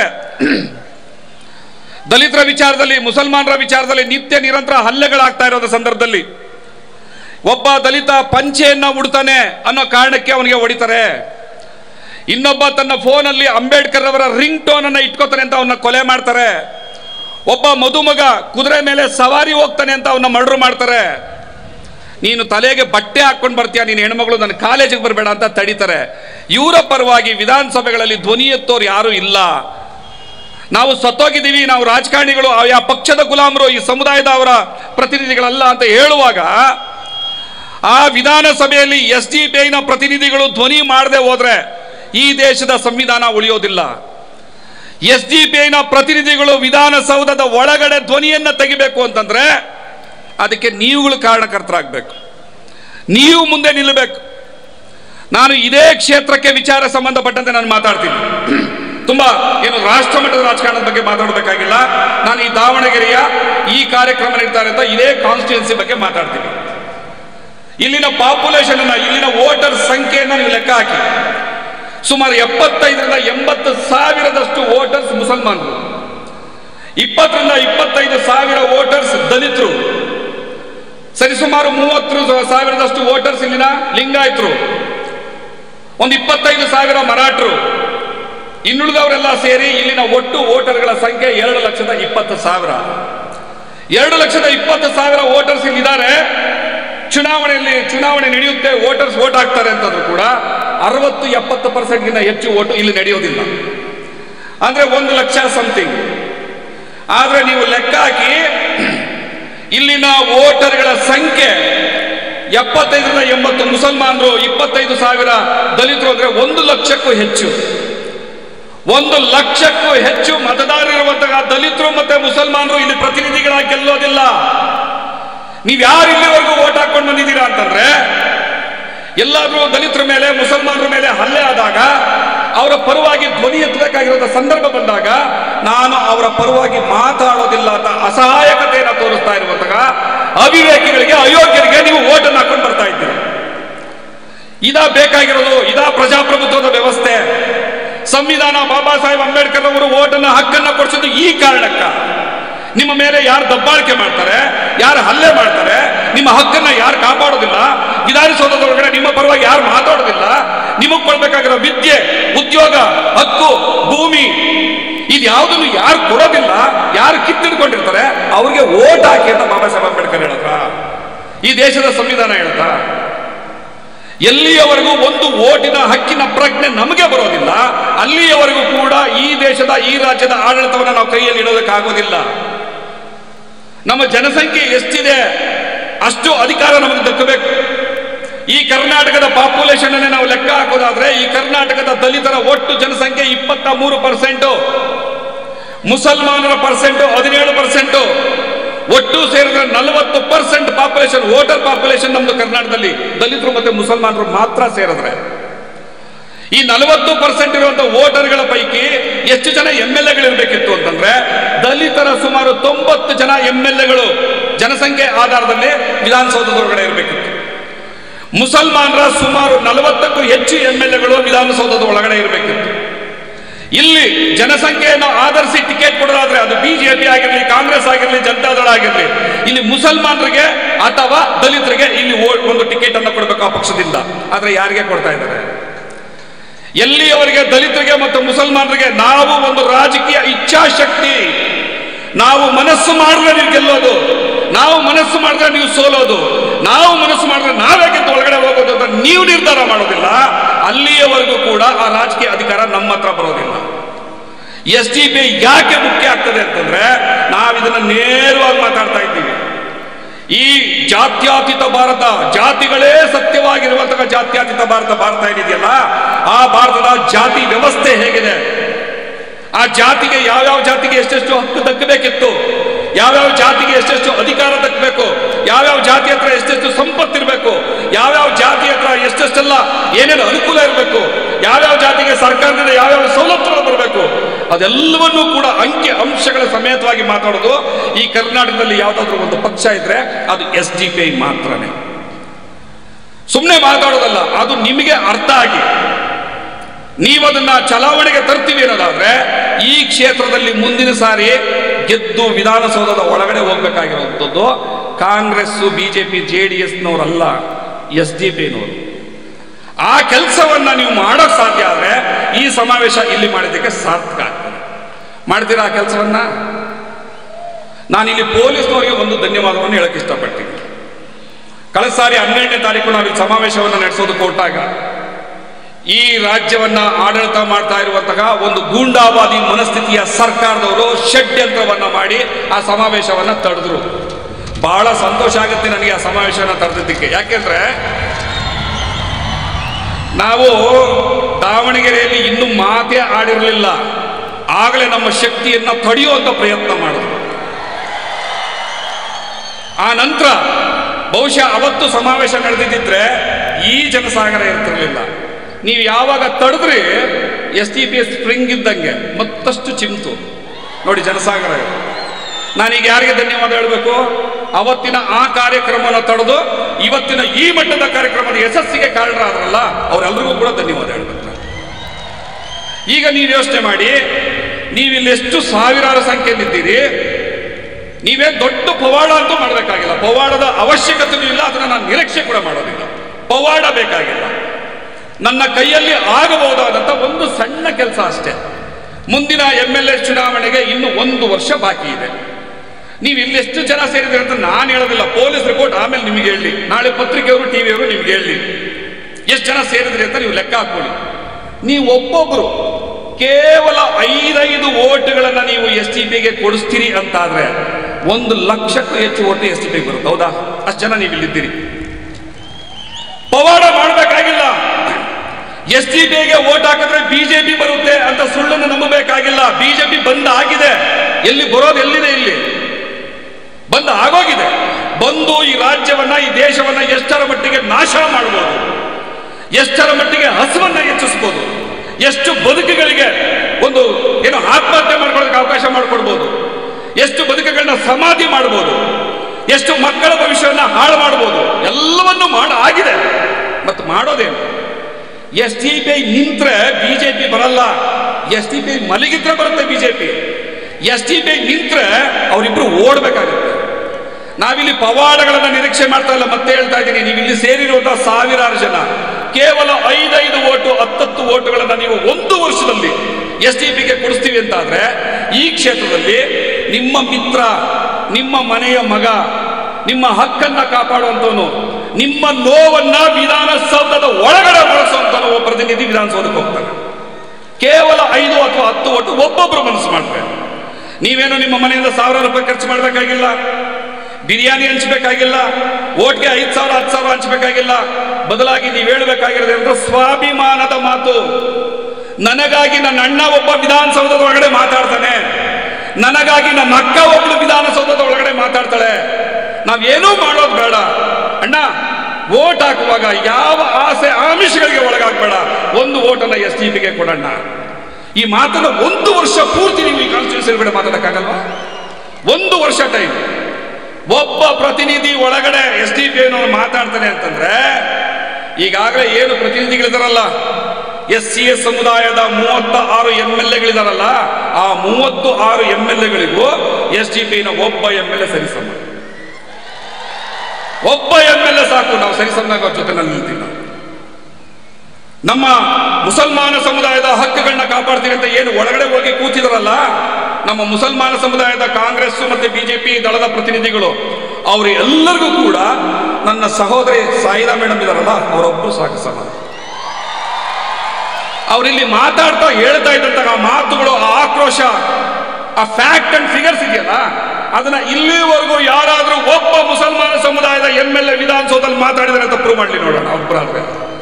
ದಲಿತರ ವಿಚಾರದಲ್ಲಿ ಮುಸಲ್ಮಾನರ ವಿಚಾರದಲ್ಲಿ ನಿತ್ಯ ನಿರಂತರ ಹಲ್ಲೆಗಳಾಗ್ತಾ ಇರೋದ ಸಂದರ್ಭದಲ್ಲಿ ಒಬ್ಬ ದಲಿತ ಪಂಚೆಯನ್ನ ಉಡ್ತಾನೆ ಅನ್ನೋ ಕಾರಣಕ್ಕೆ ಅವನಿಗೆ ಹೊಡಿತಾರೆ ಇನ್ನೊಬ್ಬ ತನ್ನ ಫೋನಲ್ಲಿ ಅಂಬೇಡ್ಕರ್ ಅವರ ರಿಂಗ್ ಟೋನ್ ಅನ್ನ ಇಟ್ಕೋತಾನೆ ಅಂತ ಅವನ್ನ ಕೊಲೆ ಮಾಡ್ತಾರೆ ಒಬ್ಬ ಮದುಮಗ ಕುದುರೆ ಮೇಲೆ ಸವಾರಿ ಹೋಗ್ತಾನೆ ಅಂತ ಅವನ್ನ ಮರ್ಡರ್ ಮಾಡ್ತಾರೆ ನೀನು ತಲೆಗೆ ಬಟ್ಟೆ ಹಾಕೊಂಡು ಬರ್ತೀಯ ನೀನು ಹೆಣ್ಮಗಳು ನನ್ನ ಕಾಲೇಜಿಗೆ ಬರಬೇಡ ಅಂತ ತಡೀತಾರೆ ಇವರ ಪರವಾಗಿ ವಿಧಾನಸಭೆಗಳಲ್ಲಿ ಧ್ವನಿ ಎತ್ತೋರು ಯಾರು ಇಲ್ಲ ನಾವು ಸತ್ತೋಗಿದ್ದೀವಿ ನಾವು ರಾಜಕಾರಣಿಗಳು ಯಾವ ಪಕ್ಷದ ಗುಲಾಮರು ಈ ಸಮುದಾಯದ ಅವರ ಪ್ರತಿನಿಧಿಗಳಲ್ಲ ಅಂತ ಹೇಳುವಾಗ ಆ ವಿಧಾನಸಭೆಯಲ್ಲಿ ಎಸ್ ಡಿ ಪಿ ಐನ ಪ್ರತಿನಿಧಿಗಳು ಧ್ವನಿ ಮಾಡದೆ ಹೋದ್ರೆ ಈ ದೇಶದ ಸಂವಿಧಾನ ಉಳಿಯೋದಿಲ್ಲ ಎಸ್ ಡಿ ಪಿ ಐನ ಪ್ರತಿನಿಧಿಗಳು ವಿಧಾನಸೌಧದ ಒಳಗಡೆ ಧ್ವನಿಯನ್ನ ತೆಗಿಬೇಕು ಅಂತಂದ್ರೆ ಅದಕ್ಕೆ ನೀವುಗಳು ಕಾರಣಕರ್ತರಾಗಬೇಕು ನೀವು ಮುಂದೆ ನಿಲ್ಲಬೇಕು ನಾನು ಇದೇ ಕ್ಷೇತ್ರಕ್ಕೆ ವಿಚಾರ ಸಂಬಂಧಪಟ್ಟಂತೆ ನಾನು ಮಾತಾಡ್ತೀನಿ ತುಂಬಾ ಏನು ರಾಷ್ಟ್ರ ಮಟ್ಟದ ರಾಜಕಾರಣದ ಬಗ್ಗೆ ಮಾತಾಡಬೇಕಾಗಿಲ್ಲ ನಾನು ಈ ದಾವಣಗೆರೆಯ ಈ ಕಾರ್ಯಕ್ರಮ ನಡೀತಾ ಇರೋ ಇದೇ ಕಾನ್ಸ್ಟಿಟ್ಯೂನ್ಸಿ ಬಗ್ಗೆ ಮಾತಾಡ್ತೀನಿ ಇಲ್ಲಿನ ಪಾಪ್ಯುಲೇಷನ್ ಅನ್ನ ಇಲ್ಲಿನ ವೋಟರ್ ಸಂಖ್ಯೆಯನ್ನ ನೀವು ಲೆಕ್ಕ ಹಾಕಿ ಸುಮಾರು ಎಪ್ಪತ್ತೈದರಿಂದ ಎಂಬತ್ತು ಸಾವಿರದಷ್ಟು ವೋಟರ್ಸ್ ಮುಸಲ್ಮಾನರು ಇಪ್ಪತ್ತರಿಂದ ಇಪ್ಪತ್ತೈದು ಸಾವಿರ ವೋಟರ್ಸ್ ದಲಿತರು ಸರಿಸುಮಾರು ಮೂವತ್ತು ಸಾವಿರದಷ್ಟು ವೋಟರ್ಸ್ ಇಲ್ಲಿನ ಲಿಂಗಾಯತರು ಒಂದು ಇಪ್ಪತ್ತೈದು ಸಾವಿರ ಮರಾಠರು ಇನ್ನುಳಿದವರೆಲ್ಲ ಸೇರಿ ಇಲ್ಲಿನ ಒಟ್ಟು ವೋಟರ್ಗಳ ಸಂಖ್ಯೆ ಎರಡು ಲಕ್ಷದ ಇಪ್ಪತ್ತು ಸಾವಿರ ಎರಡು ಲಕ್ಷದ ಇಪ್ಪತ್ತು ಸಾವಿರ ವೋಟರ್ಸ್ ಇಲ್ಲಿದ್ದಾರೆ ಚುನಾವಣೆಯಲ್ಲಿ ಚುನಾವಣೆ ನಡೆಯುತ್ತೆ ವೋಟರ್ಸ್ ವೋಟ್ ಹಾಕ್ತಾರೆ ಅಂತಂದ್ರು ಕೂಡ ಅರವತ್ತು ಎಪ್ಪತ್ತು ಪರ್ಸೆಂಟ್ಗಿಂತ ಹೆಚ್ಚು ಓಟು ಇಲ್ಲಿ ನಡೆಯೋದಿಲ್ಲ ಅಂದ್ರೆ ಒಂದು ಲಕ್ಷ ಸಮಥಿಂಗ್ ಆದ್ರೆ ನೀವು ಲೆಕ್ಕ ಹಾಕಿ ಇಲ್ಲಿನ ವೋಟರ್ಗಳ ಸಂಖ್ಯೆ ಎಪ್ಪತ್ತೈದರಿಂದ ಎಂಬತ್ತು ಮುಸಲ್ಮಾನರು ಇಪ್ಪತ್ತೈದು ಸಾವಿರ ದಲಿತರು ಅಂದ್ರೆ ಒಂದು ಲಕ್ಷಕ್ಕೂ ಹೆಚ್ಚು ಒಂದು ಲಕ್ಷಕ್ಕೂ ಹೆಚ್ಚು ಮತದಾರರಿರುವಂತಹ ದಲಿತರು ಮತ್ತೆ ಮುಸಲ್ಮಾನರು ಇಲ್ಲಿ ಪ್ರತಿನಿಧಿಗಳಾಗಿ ಗೆಲ್ಲೋದಿಲ್ಲ ನೀವು ಯಾರು ಇಲ್ಲಿವರೆಗೂ ಓಟ್ ಹಾಕೊಂಡು ಬಂದಿದ್ದೀರಾ ಅಂತಂದ್ರೆ ಎಲ್ಲಾದ್ರೂ ದಲಿತರ ಮೇಲೆ ಮುಸಲ್ಮಾನರ ಮೇಲೆ ಹಲ್ಲೆ ಆದಾಗ ಅವರ ಪರವಾಗಿ ಧ್ವನಿ ಎತ್ತಬೇಕಾಗಿರೋ ಸಂದರ್ಭ ಬಂದಾಗ ನಾನು ಅವರ ಪರವಾಗಿ ಮಾತಾಡೋದಿಲ್ಲ ಅಂತ ಅಸಹಾಯಕತೆಯನ್ನು ತೋರಿಸ್ತಾ ಇರುವಂತಹ ಅವಿವೇಕಿಗಳಿಗೆ ಅಯೋಗ್ಯರಿಗೆ ನೀವು ಓಟನ್ನು ಹಾಕೊಂಡು ಬರ್ತಾ ಇದ್ದೀರಿ ಇದಾ ಬೇಕಾಗಿರೋದು ಇದಾ ಪ್ರಜಾಪ್ರಭುತ್ವದ ವ್ಯವಸ್ಥೆ ಸಂವಿಧಾನ ಬಾಬಾ ಸಾಹೇಬ್ ಅಂಬೇಡ್ಕರ್ ಅವರು ಓಟನ್ನ ಹಕ್ಕನ್ನ ಕೊಡಿಸಿದ್ದು ಈ ಕಾರಣಕ್ಕ ನಿಮ್ಮ ಮೇಲೆ ಯಾರು ದಬ್ಬಾಳಿಕೆ ಮಾಡ್ತಾರೆ ಯಾರು ಹಲ್ಲೆ ಮಾಡ್ತಾರೆ ನಿಮ್ಮ ಹಕ್ಕನ್ನ ಯಾರು ಕಾಪಾಡೋದಿಲ್ಲ ವಿಧಾನಸೌಧದೊಳಗಡೆ ನಿಮ್ಮ ಪರವಾಗಿ ಯಾರು ಮಾತಾಡೋದಿಲ್ಲ ನಿಮಗೆ ಕೊಡ್ಬೇಕಾಗಿರೋ ವಿದ್ಯೆ ಉದ್ಯೋಗ ಹಕ್ಕು ಭೂಮಿ ಇದು ಯಾವುದನ್ನು ಯಾರು ಕೊಡೋದಿಲ್ಲ ಯಾರು ಕಿತ್ತಿಡ್ಕೊಂಡಿರ್ತಾರೆ ಅವ್ರಿಗೆ ಓಟ್ ಹಾಕಿ ಅಂತ ಬಾಬಾ ಸಾಹೇಬ್ ಅಂಬೇಡ್ಕರ್ ಹೇಳಿದ್ರ ಈ ದೇಶದ ಸಂವಿಧಾನ ಹೇಳುತ್ತಾ ಎಲ್ಲಿಯವರೆಗೂ ಒಂದು ಓಟಿನ ಹಕ್ಕಿನ ಪ್ರಜ್ಞೆ ನಮಗೆ ಬರೋದಿಲ್ಲ ಅಲ್ಲಿಯವರೆಗೂ ಕೂಡ ಈ ದೇಶದ ಈ ರಾಜ್ಯದ ಆಡಳಿತವನ್ನು ನಾವು ಕೈಯಲ್ಲಿ ಇಡೋದಕ್ಕಾಗೋದಿಲ್ಲ ನಮ್ಮ ಜನಸಂಖ್ಯೆ ಎಷ್ಟಿದೆ ಅಷ್ಟು ಅಧಿಕಾರ ನಮಗೆ ದಕ್ಕಬೇಕು ಈ ಕರ್ನಾಟಕದ ಪಾಪ್ಯುಲೇಷನ್ ಅನ್ನು ನಾವು ಲೆಕ್ಕ ಹಾಕೋದಾದ್ರೆ ಈ ಕರ್ನಾಟಕದ ದಲಿತರ ಒಟ್ಟು ಜನಸಂಖ್ಯೆ ಇಪ್ಪತ್ತ ಮೂರು ಪರ್ಸೆಂಟು ಮುಸಲ್ಮಾನರ ಪರ್ಸೆಂಟು ಹದಿನೇಳು ಪರ್ಸೆಂಟು ಒಟ್ಟು ಸೇರಿದ್ರೆ ನಲವತ್ತು ಪರ್ಸೆಂಟ್ ಪಾಪ್ಯುಲೇಷನ್ ವೋಟರ್ ಪಾಪ್ಯುಲೇಷನ್ ನಮ್ದು ಕರ್ನಾಟಕದಲ್ಲಿ ದಲಿತರು ಮತ್ತೆ ಮುಸಲ್ಮಾನರು ಮಾತ್ರ ಸೇರಿದ್ರೆ ಈ ನಲವತ್ತು ಪರ್ಸೆಂಟ್ ಇರುವಂತಹ ವೋಟರ್ಗಳ ಪೈಕಿ ಎಷ್ಟು ಜನ ಎಂ ಎಲ್ ಎಗಳಿರ್ಬೇಕಿತ್ತು ಅಂತಂದ್ರೆ ದಲಿತರ ಸುಮಾರು ತೊಂಬತ್ತು ಜನ ಎಂ ಎಲ್ ಎಗಳು ಜನಸಂಖ್ಯೆ ಆಧಾರದಲ್ಲಿ ವಿಧಾನಸೌಧದೊಳಗಡೆ ಇರಬೇಕಿತ್ತು ಮುಸಲ್ಮಾನರ ಸುಮಾರು ನಲವತ್ತಕ್ಕೂ ಹೆಚ್ಚು ಎಂ ಎಲ್ ಎಗಳು ವಿಧಾನಸೌಧದ ಒಳಗಡೆ ಇರಬೇಕಿತ್ತು ಇಲ್ಲಿ ಜನಸಂಖ್ಯೆಯನ್ನು ಆಧರಿಸಿ ಟಿಕೆಟ್ ಕೊಡೋದಾದ್ರೆ ಅದು ಬಿಜೆಪಿ ಆಗಿರಲಿ ಕಾಂಗ್ರೆಸ್ ಆಗಿರಲಿ ಜನತಾದಳ ಆಗಿರಲಿ ಇಲ್ಲಿ ಮುಸಲ್ಮಾನರಿಗೆ ಅಥವಾ ದಲಿತರಿಗೆ ಇಲ್ಲಿ ಓ- ಒಂದು ಟಿಕೆಟ್ ಅನ್ನು ಕೊಡಬೇಕು ಆ ಪಕ್ಷದಿಂದ ಆದ್ರೆ ಯಾರಿಗೆ ಕೊಡ್ತಾ ಇದ್ದಾರೆ ಎಲ್ಲಿಯವರೆಗೆ ದಲಿತರಿಗೆ ಮತ್ತು ಮುಸಲ್ಮಾನರಿಗೆ ನಾವು ಒಂದು ರಾಜಕೀಯ ಇಚ್ಛಾಶಕ್ತಿ ನಾವು ಮನಸ್ಸು ಮಾಡಿದ್ರೆ ನೀವು ಗೆಲ್ಲೋದು ನಾವು ಮನಸ್ಸು ಮಾಡಿದ್ರೆ ನೀವು ಸೋಲೋದು ನಾವು ಮನಸ್ಸು ಮಾಡಿದ್ರೆ ನಾವೇ ಗೆದ್ದು ಒಳಗಡೆ ಹೋಗೋದು ಅಂತ ನೀವು ನಿರ್ಧಾರ ಮಾಡೋದಿಲ್ಲ ಅಲ್ಲಿಯವರೆಗೂ ಕೂಡ ಆ ರಾಜಕೀಯ ಅಧಿಕಾರ ನಮ್ಮ ಹತ್ರ ಬರೋದಿಲ್ಲ ಎಸ್ ಡಿ ಪಿ ಯಾಕೆ ಮುಖ್ಯ ಆಗ್ತದೆ ಅಂತಂದ್ರೆ ನಾವು ಇದನ್ನ ನೇರವಾಗಿ ಮಾತಾಡ್ತಾ ಇದ್ದೀವಿ ಈ ಜಾತ್ಯಾತೀತ ಭಾರತ ಜಾತಿಗಳೇ ಸತ್ಯವಾಗಿರುವಂತಹ ಜಾತ್ಯಾತೀತ ಭಾರತ ಭಾರತ ಏನಿದೆಯಲ್ಲ ಆ ಭಾರತದ ಜಾತಿ ವ್ಯವಸ್ಥೆ ಹೇಗಿದೆ ಆ ಜಾತಿಗೆ ಯಾವ್ಯಾವ ಜಾತಿಗೆ ಎಷ್ಟೆಷ್ಟು ಹಕ್ಕು ದಕ್ಕಬೇಕಿತ್ತು ಯಾವ್ಯಾವ ಜಾತಿಗೆ ಎಷ್ಟೆಷ್ಟು ಅಧಿಕಾರ ದಕ್ಕಬೇಕು ಯಾವ್ಯಾವ ಜಾತಿ ಹತ್ರ ಎಷ್ಟೆಷ್ಟು ಸಂಪತ್ತಿರಬೇಕು ಯಾವ್ಯಾವ ಜಾತಿ ಹತ್ರ ಎಷ್ಟೆಷ್ಟೆಲ್ಲ ಏನೇನು ಅನುಕೂಲ ಇರಬೇಕು ಯಾವ್ಯಾವ ಜಾತಿಗೆ ಸರ್ಕಾರದಿಂದ ಯಾವ್ಯಾವ ಸವಲತ್ತುಗಳು ಬರಬೇಕು ಅದೆಲ್ಲವನ್ನೂ ಕೂಡ ಅಂಕಿ ಅಂಶಗಳ ಸಮೇತವಾಗಿ ಮಾತಾಡೋದು ಈ ಕರ್ನಾಟಕದಲ್ಲಿ ಯಾವುದಾದ್ರೂ ಒಂದು ಪಕ್ಷ ಇದ್ರೆ ಅದು ಎಸ್ ಡಿ ಪಿ ಐ ಮಾತ್ರನೇ ಸುಮ್ಮನೆ ಮಾತಾಡೋದಲ್ಲ ಅದು ನಿಮಗೆ ಅರ್ಥ ಆಗಿ ನೀವು ಅದನ್ನ ಚಲಾವಣೆಗೆ ತರ್ತೀವಿ ಅನ್ನೋದಾದ್ರೆ ಈ ಕ್ಷೇತ್ರದಲ್ಲಿ ಮುಂದಿನ ಸಾರಿ ಗೆದ್ದು ವಿಧಾನಸೌಧದ ಒಳಗಡೆ ಹೋಗ್ಬೇಕಾಗಿರುವಂಥದ್ದು ಕಾಂಗ್ರೆಸ್ ಬಿಜೆಪಿ ಜೆ ಡಿ ಎಸ್ನವರಲ್ಲ ಎಸ್ ಡಿ ಪಿನವರು ಆ ಕೆಲಸವನ್ನ ನೀವು ಮಾಡೋಕ್ ಸಾಧ್ಯ ಆದ್ರೆ ಈ ಸಮಾವೇಶ ಇಲ್ಲಿ ಮಾಡಿದ್ದಕ್ಕೆ ಸಾರ್ಥಕ ಆಗ್ತದೆ ಮಾಡ್ತೀರಾ ಆ ಕೆಲಸವನ್ನ ನಾನು ಇಲ್ಲಿ ಪೊಲೀಸ್ನವರಿಗೆ ಒಂದು ಧನ್ಯವಾದವನ್ನು ಹೇಳಕ್ ಇಷ್ಟಪಡ್ತೀನಿ ಕಳೆದ ಸಾರಿ ಹನ್ನೆರಡನೇ ತಾರೀಕು ನಾವು ಈ ಸಮಾವೇಶವನ್ನು ನಡೆಸೋದಕ್ಕೆ ಕೊಟ್ಟಾಗ ಈ ರಾಜ್ಯವನ್ನ ಆಡಳಿತ ಮಾಡ್ತಾ ಇರುವಂತಹ ಒಂದು ಗೂಂಡಾವಾದಿ ಮನಸ್ಥಿತಿಯ ಸರ್ಕಾರದವರು ಷಡ್ಯಂತ್ರವನ್ನ ಮಾಡಿ ಆ ಸಮಾವೇಶವನ್ನ ತಡೆದ್ರು ಬಹಳ ಸಂತೋಷ ಆಗುತ್ತೆ ನನಗೆ ಆ ಸಮಾವೇಶವನ್ನ ತಡೆದಿದ್ದಕ್ಕೆ ಯಾಕೆಂದ್ರೆ ನಾವು ದಾವಣಗೆರೆಯಲ್ಲಿ ಇನ್ನೂ ಮಾತೇ ಆಡಿರಲಿಲ್ಲ ಆಗಲೇ ನಮ್ಮ ಶಕ್ತಿಯನ್ನ ತಡೆಯುವಂತ ಪ್ರಯತ್ನ ಮಾಡಿದ್ರು ಆ ನಂತರ ಬಹುಶಃ ಅವತ್ತು ಸಮಾವೇಶ ನಡೆದಿದ್ದಿದ್ರೆ ಈ ಜನಸಾಗರ ಇರ್ತಿರ್ಲಿಲ್ಲ ನೀವು ಯಾವಾಗ ತಡೆದ್ರಿ ಎಸ್ ಟಿ ಪಿ ಸ್ಪ್ರಿಂಗ್ ಇದ್ದಂಗೆ ಮತ್ತಷ್ಟು ಚಿಮ್ತು ನೋಡಿ ಜನಸಾಗರ ನಾನೀಗ ಯಾರಿಗೆ ಧನ್ಯವಾದ ಹೇಳಬೇಕು ಅವತ್ತಿನ ಆ ಕಾರ್ಯಕ್ರಮನ ತಡೆದು ಇವತ್ತಿನ ಈ ಮಟ್ಟದ ಕಾರ್ಯಕ್ರಮದ ಯಶಸ್ಸಿಗೆ ಕಾರಣರಾದ್ರಲ್ಲ ಅವರೆಲ್ಲರಿಗೂ ಕೂಡ ಧನ್ಯವಾದ ಹೇಳಬೇಕು ಈಗ ನೀವು ಯೋಚನೆ ಮಾಡಿ ನೀವಿಲ್ಲಿ ಎಷ್ಟು ಸಾವಿರಾರು ಸಂಖ್ಯೆಯಲ್ಲಿದ್ದೀರಿ ನೀವೇ ದೊಡ್ಡ ಪವಾಡ ಅಂತೂ ಮಾಡಬೇಕಾಗಿಲ್ಲ ಪವಾಡದ ಅವಶ್ಯಕತೆಯೂ ಇಲ್ಲ ಅದನ್ನ ನಾನು ನಿರೀಕ್ಷೆ ಕೂಡ ಮಾಡೋದಿಲ್ಲ ಪವಾಡ ಬೇಕಾಗಿಲ್ಲ ನನ್ನ ಕೈಯಲ್ಲಿ ಆಗಬಹುದಾದಂಥ ಒಂದು ಸಣ್ಣ ಕೆಲಸ ಅಷ್ಟೇ ಮುಂದಿನ ಎಮ್ ಎಲ್ ಎ ಚುನಾವಣೆಗೆ ಇನ್ನು ಒಂದು ವರ್ಷ ಬಾಕಿ ಇದೆ ನೀವು ಇಲ್ಲಿ ಎಷ್ಟು ಜನ ಸೇರಿದ್ರಿ ಅಂತ ನಾನು ಹೇಳೋದಿಲ್ಲ ಪೊಲೀಸ್ ರಿಪೋರ್ಟ್ ಆಮೇಲೆ ನಿಮಗೆ ಹೇಳಿ ನಾಳೆ ಪತ್ರಿಕೆಯವರು ಟಿವಿಯವರು ನಿಮ್ಗೆ ಹೇಳಿ ಎಷ್ಟು ಜನ ಸೇರಿದ್ರಿ ಅಂತ ನೀವು ಲೆಕ್ಕ ಹಾಕೊಳ್ಳಿ ನೀವು ಒಬ್ಬೊಬ್ಬರು ಕೇವಲ ಐದೈದು ಓಟ್ಗಳನ್ನ ನೀವು ಎಸ್ ಟಿ ಪಿಗೆ ಕೊಡಿಸ್ತೀರಿ ಅಂತಾದ್ರೆ ಒಂದು ಲಕ್ಷಕ್ಕೂ ಹೆಚ್ಚು ಓಟು ಎಸ್ ಟಿ ಪಿಗೆ ಬರುತ್ತೆ ಹೌದಾ ಅಷ್ಟು ಜನ ನೀವು ಇಲ್ಲಿದ್ದೀರಿ ಪವಾಡ ಮಾಡಬೇಕಾಗಿಲ್ಲ ಎಸ್ ಟಿ ಪಿಗೆ ಓಟ್ ಹಾಕಿದ್ರೆ ಬಿಜೆಪಿ ಬರುತ್ತೆ ಅಂತ ಸುಳ್ಳನ್ನು ನಂಬಬೇಕಾಗಿಲ್ಲ ಬಿಜೆಪಿ ಬಂದ್ ಆಗಿದೆ ಎಲ್ಲಿ ಬರೋದು ಎಲ್ಲಿದೆ ಇಲ್ಲಿ ಬಂದ್ ಆಗೋಗಿದೆ ಬಂದು ಈ ರಾಜ್ಯವನ್ನ ಈ ದೇಶವನ್ನ ಎಷ್ಟರ ಮಟ್ಟಿಗೆ ನಾಶ ಮಾಡಬಹುದು ಎಷ್ಟರ ಮಟ್ಟಿಗೆ ಹಸುವನ್ನ ಹೆಚ್ಚಿಸಬಹುದು ಎಷ್ಟು ಬದುಕುಗಳಿಗೆ ಒಂದು ಏನು ಆತ್ಮಹತ್ಯೆ ಮಾಡ್ಕೊಳ್ಳೋದಕ್ಕೆ ಅವಕಾಶ ಮಾಡಿಕೊಡ್ಬೋದು ಎಷ್ಟು ಬದುಕುಗಳನ್ನ ಸಮಾಧಿ ಮಾಡಬಹುದು ಎಷ್ಟು ಮಕ್ಕಳ ಭವಿಷ್ಯವನ್ನ ಹಾಳು ಮಾಡಬಹುದು ಎಲ್ಲವನ್ನು ಮಾಡ ಆಗಿದೆ ಮತ್ತು ಮಾಡೋದೇನು ಎಸ್ ಟಿ ಪಿ ನಿಂತ್ರೆ ಬಿಜೆಪಿ ಬರಲ್ಲ ಎಸ್ ಟಿ ಪಿ ಮಲಗಿದ್ರೆ ಬರುತ್ತೆ ಬಿಜೆಪಿ ಎಸ್ ಟಿ ಪಿ ನಿಂತ್ರೆ ಅವರಿಬ್ರು ಓಡ್ಬೇಕಾಗುತ್ತೆ ನಾವಿಲ್ಲಿ ಪವಾಡಗಳನ್ನ ನಿರೀಕ್ಷೆ ಮಾಡ್ತಾ ಇಲ್ಲ ಮತ್ತೆ ಹೇಳ್ತಾ ಇದ್ದೀನಿ ನೀವು ಇಲ್ಲಿ ಸೇರಿರುವಂತಹ ಸಾವಿರಾರು ಜನ ಕೇವಲ ಐದೈದು ಓಟು ಹತ್ತತ್ತು ಓಟುಗಳನ್ನ ನೀವು ಒಂದು ವರ್ಷದಲ್ಲಿ ಎಸ್ ಟಿ ಪಿಗೆ ಕೊಡಿಸ್ತೀವಿ ಅಂತಾದ್ರೆ ಈ ಕ್ಷೇತ್ರದಲ್ಲಿ ನಿಮ್ಮ ಮಿತ್ರ ನಿಮ್ಮ ಮನೆಯ ಮಗ ನಿಮ್ಮ ಹಕ್ಕನ್ನ ಕಾಪಾಡುವಂತವನು ನಿಮ್ಮ ನೋವನ್ನ ವಿಧಾನಸೌಧದ ಒಳಗಡೆ ಬಳಸುವಂತವನು ಒಬ್ಬ ಪ್ರತಿನಿಧಿ ವಿಧಾನಸೌಧಕ್ಕೆ ಹೋಗ್ತಾನೆ ಕೇವಲ ಐದು ಅಥವಾ ಹತ್ತು ಓಟು ಒಬ್ಬೊಬ್ರು ಮನಸ್ಸು ಮಾಡ್ತಾರೆ ನೀವೇನು ನಿಮ್ಮ ಮನೆಯಿಂದ ಸಾವಿರ ರೂಪಾಯಿ ಖರ್ಚು ಮಾಡಬೇಕಾಗಿಲ್ಲ ಬಿರಿಯಾನಿ ಹಂಚಬೇಕಾಗಿಲ್ಲ ಓಟ್ಗೆ ಐದು ಸಾವಿರ ಹತ್ತು ಸಾವಿರ ಹಂಚಬೇಕಾಗಿಲ್ಲ ಬದಲಾಗಿ ನೀವು ಹೇಳಬೇಕಾಗಿರೋದು ಅಂದ್ರೆ ಸ್ವಾಭಿಮಾನದ ಮಾತು ನನಗಾಗಿ ನನ್ನ ಅಣ್ಣ ಒಬ್ಬ ವಿಧಾನಸೌಧದ ಒಳಗಡೆ ಮಾತಾಡ್ತಾನೆ ನನಗಾಗಿ ನನ್ನ ಅಕ್ಕ ಒಬ್ಬಳು ವಿಧಾನಸೌಧದ ಒಳಗಡೆ ಮಾತಾಡ್ತಾಳೆ ನಾವೇನೂ ಮಾಡೋದು ಬೇಡ ಅಣ್ಣ ಓಟ್ ಹಾಕುವಾಗ ಯಾವ ಆಸೆ ಆಮಿಷಗಳಿಗೆ ಒಳಗಾಗಬೇಡ ಒಂದು ಓಟನ್ನ ಎಸ್ ಟಿ ಪಿಗೆ ಕೊಡೋಣ ಈ ಮಾತನ್ನ ಒಂದು ವರ್ಷ ಪೂರ್ತಿ ನೀವು ಈ ಕಾನ್ಸ್ಟಿಟ್ಯೂನ್ಸಿ ಕಡೆ ಮಾತಾಡಕ್ಕಾಗಲ್ವಾ ಒಂದು ವರ್ಷ ಟೈಮ್ ಒಬ್ಬ ಪ್ರತಿನಿಧಿ ಒಳಗಡೆ ಎಸ್ ಡಿ ಪಿ ಏನೋ ಮಾತಾಡ್ತಾನೆ ಅಂತಂದ್ರೆ ಈಗಾಗಲೇ ಏನು ಪ್ರತಿನಿಧಿಗಳಿದಾರಲ್ಲ ಎಸ್ ಸಿ ಎಸ್ ಸಮುದಾಯದ ಮೂವತ್ತ ಆರು ಎಂ ಎಲ್ ಎಗಳಿದಾರಲ್ಲ ಆ ಮೂವತ್ತು ಆರು ಎಂ ಎಲ್ ಎಗಳಿಗೂ ಎಸ್ ಡಿ ಪಿನ ಒಬ್ಬ ಎಂ ಎಲ್ ಎ ಸರಿಸಮ ಒಬ್ಬ ಎಂ ಎಲ್ ಎ ಸಾಕು ನಾವು ಸರಿಸಮನಾಗ ಅವ್ರ ಜೊತೆನಲ್ಲಿ ನಿಲ್ತೀವಿ ನಾವು. ನಮ್ಮ ಮುಸಲ್ಮಾನ ಸಮುದಾಯದ ಹಕ್ಕುಗಳನ್ನ ಕಾಪಾಡ್ತೀವಿ ಅಂತ ಏನು ಒಳಗಡೆ ಹೋಗಿ ಕೂತಿದಾರಲ್ಲ ನಮ್ಮ ಮುಸಲ್ಮಾನ ಸಮುದಾಯದ ಕಾಂಗ್ರೆಸ್ ಮತ್ತೆ ಬಿಜೆಪಿ ದಳದ ಪ್ರತಿನಿಧಿಗಳು ಅವರು ಎಲ್ಲರಿಗೂ ಕೂಡ ನನ್ನ ಸಹೋದರಿ ಸಾಯಿದಾ ಮೇಡಮ್ ಇದಾರಲ್ಲ ಅವರೊಬ್ಬರು ಸಾಕು ಸಮಾನ ಅವರಿಲ್ಲಿ ಮಾತಾಡ್ತಾ ಹೇಳ್ತಾ ಇದ್ದಂತಹ ಆ ಮಾತುಗಳು ಆ ಆಕ್ರೋಶ ಆ ಫ್ಯಾಕ್ಟ್ ಅಂಡ್ ಫಿಗರ್ಸ್ ಇದೆಯಲ್ಲ ಅದನ್ನ ಇಲ್ಲಿವರೆಗೂ ಯಾರಾದ್ರೂ ಒಬ್ಬ ಮುಸಲ್ಮಾನ ಸಮುದಾಯದ ಎಂ ಎಲ್ ಎ ವಿಧಾನಸೌಧದಲ್ಲಿ ಮಾತಾಡಿದರೆ ಅಂತ ಪ್ರೂವ್ ಮಾಡಲಿ ನೋಡೋಣ ಒಬ್ಬರಾದ್ರೆ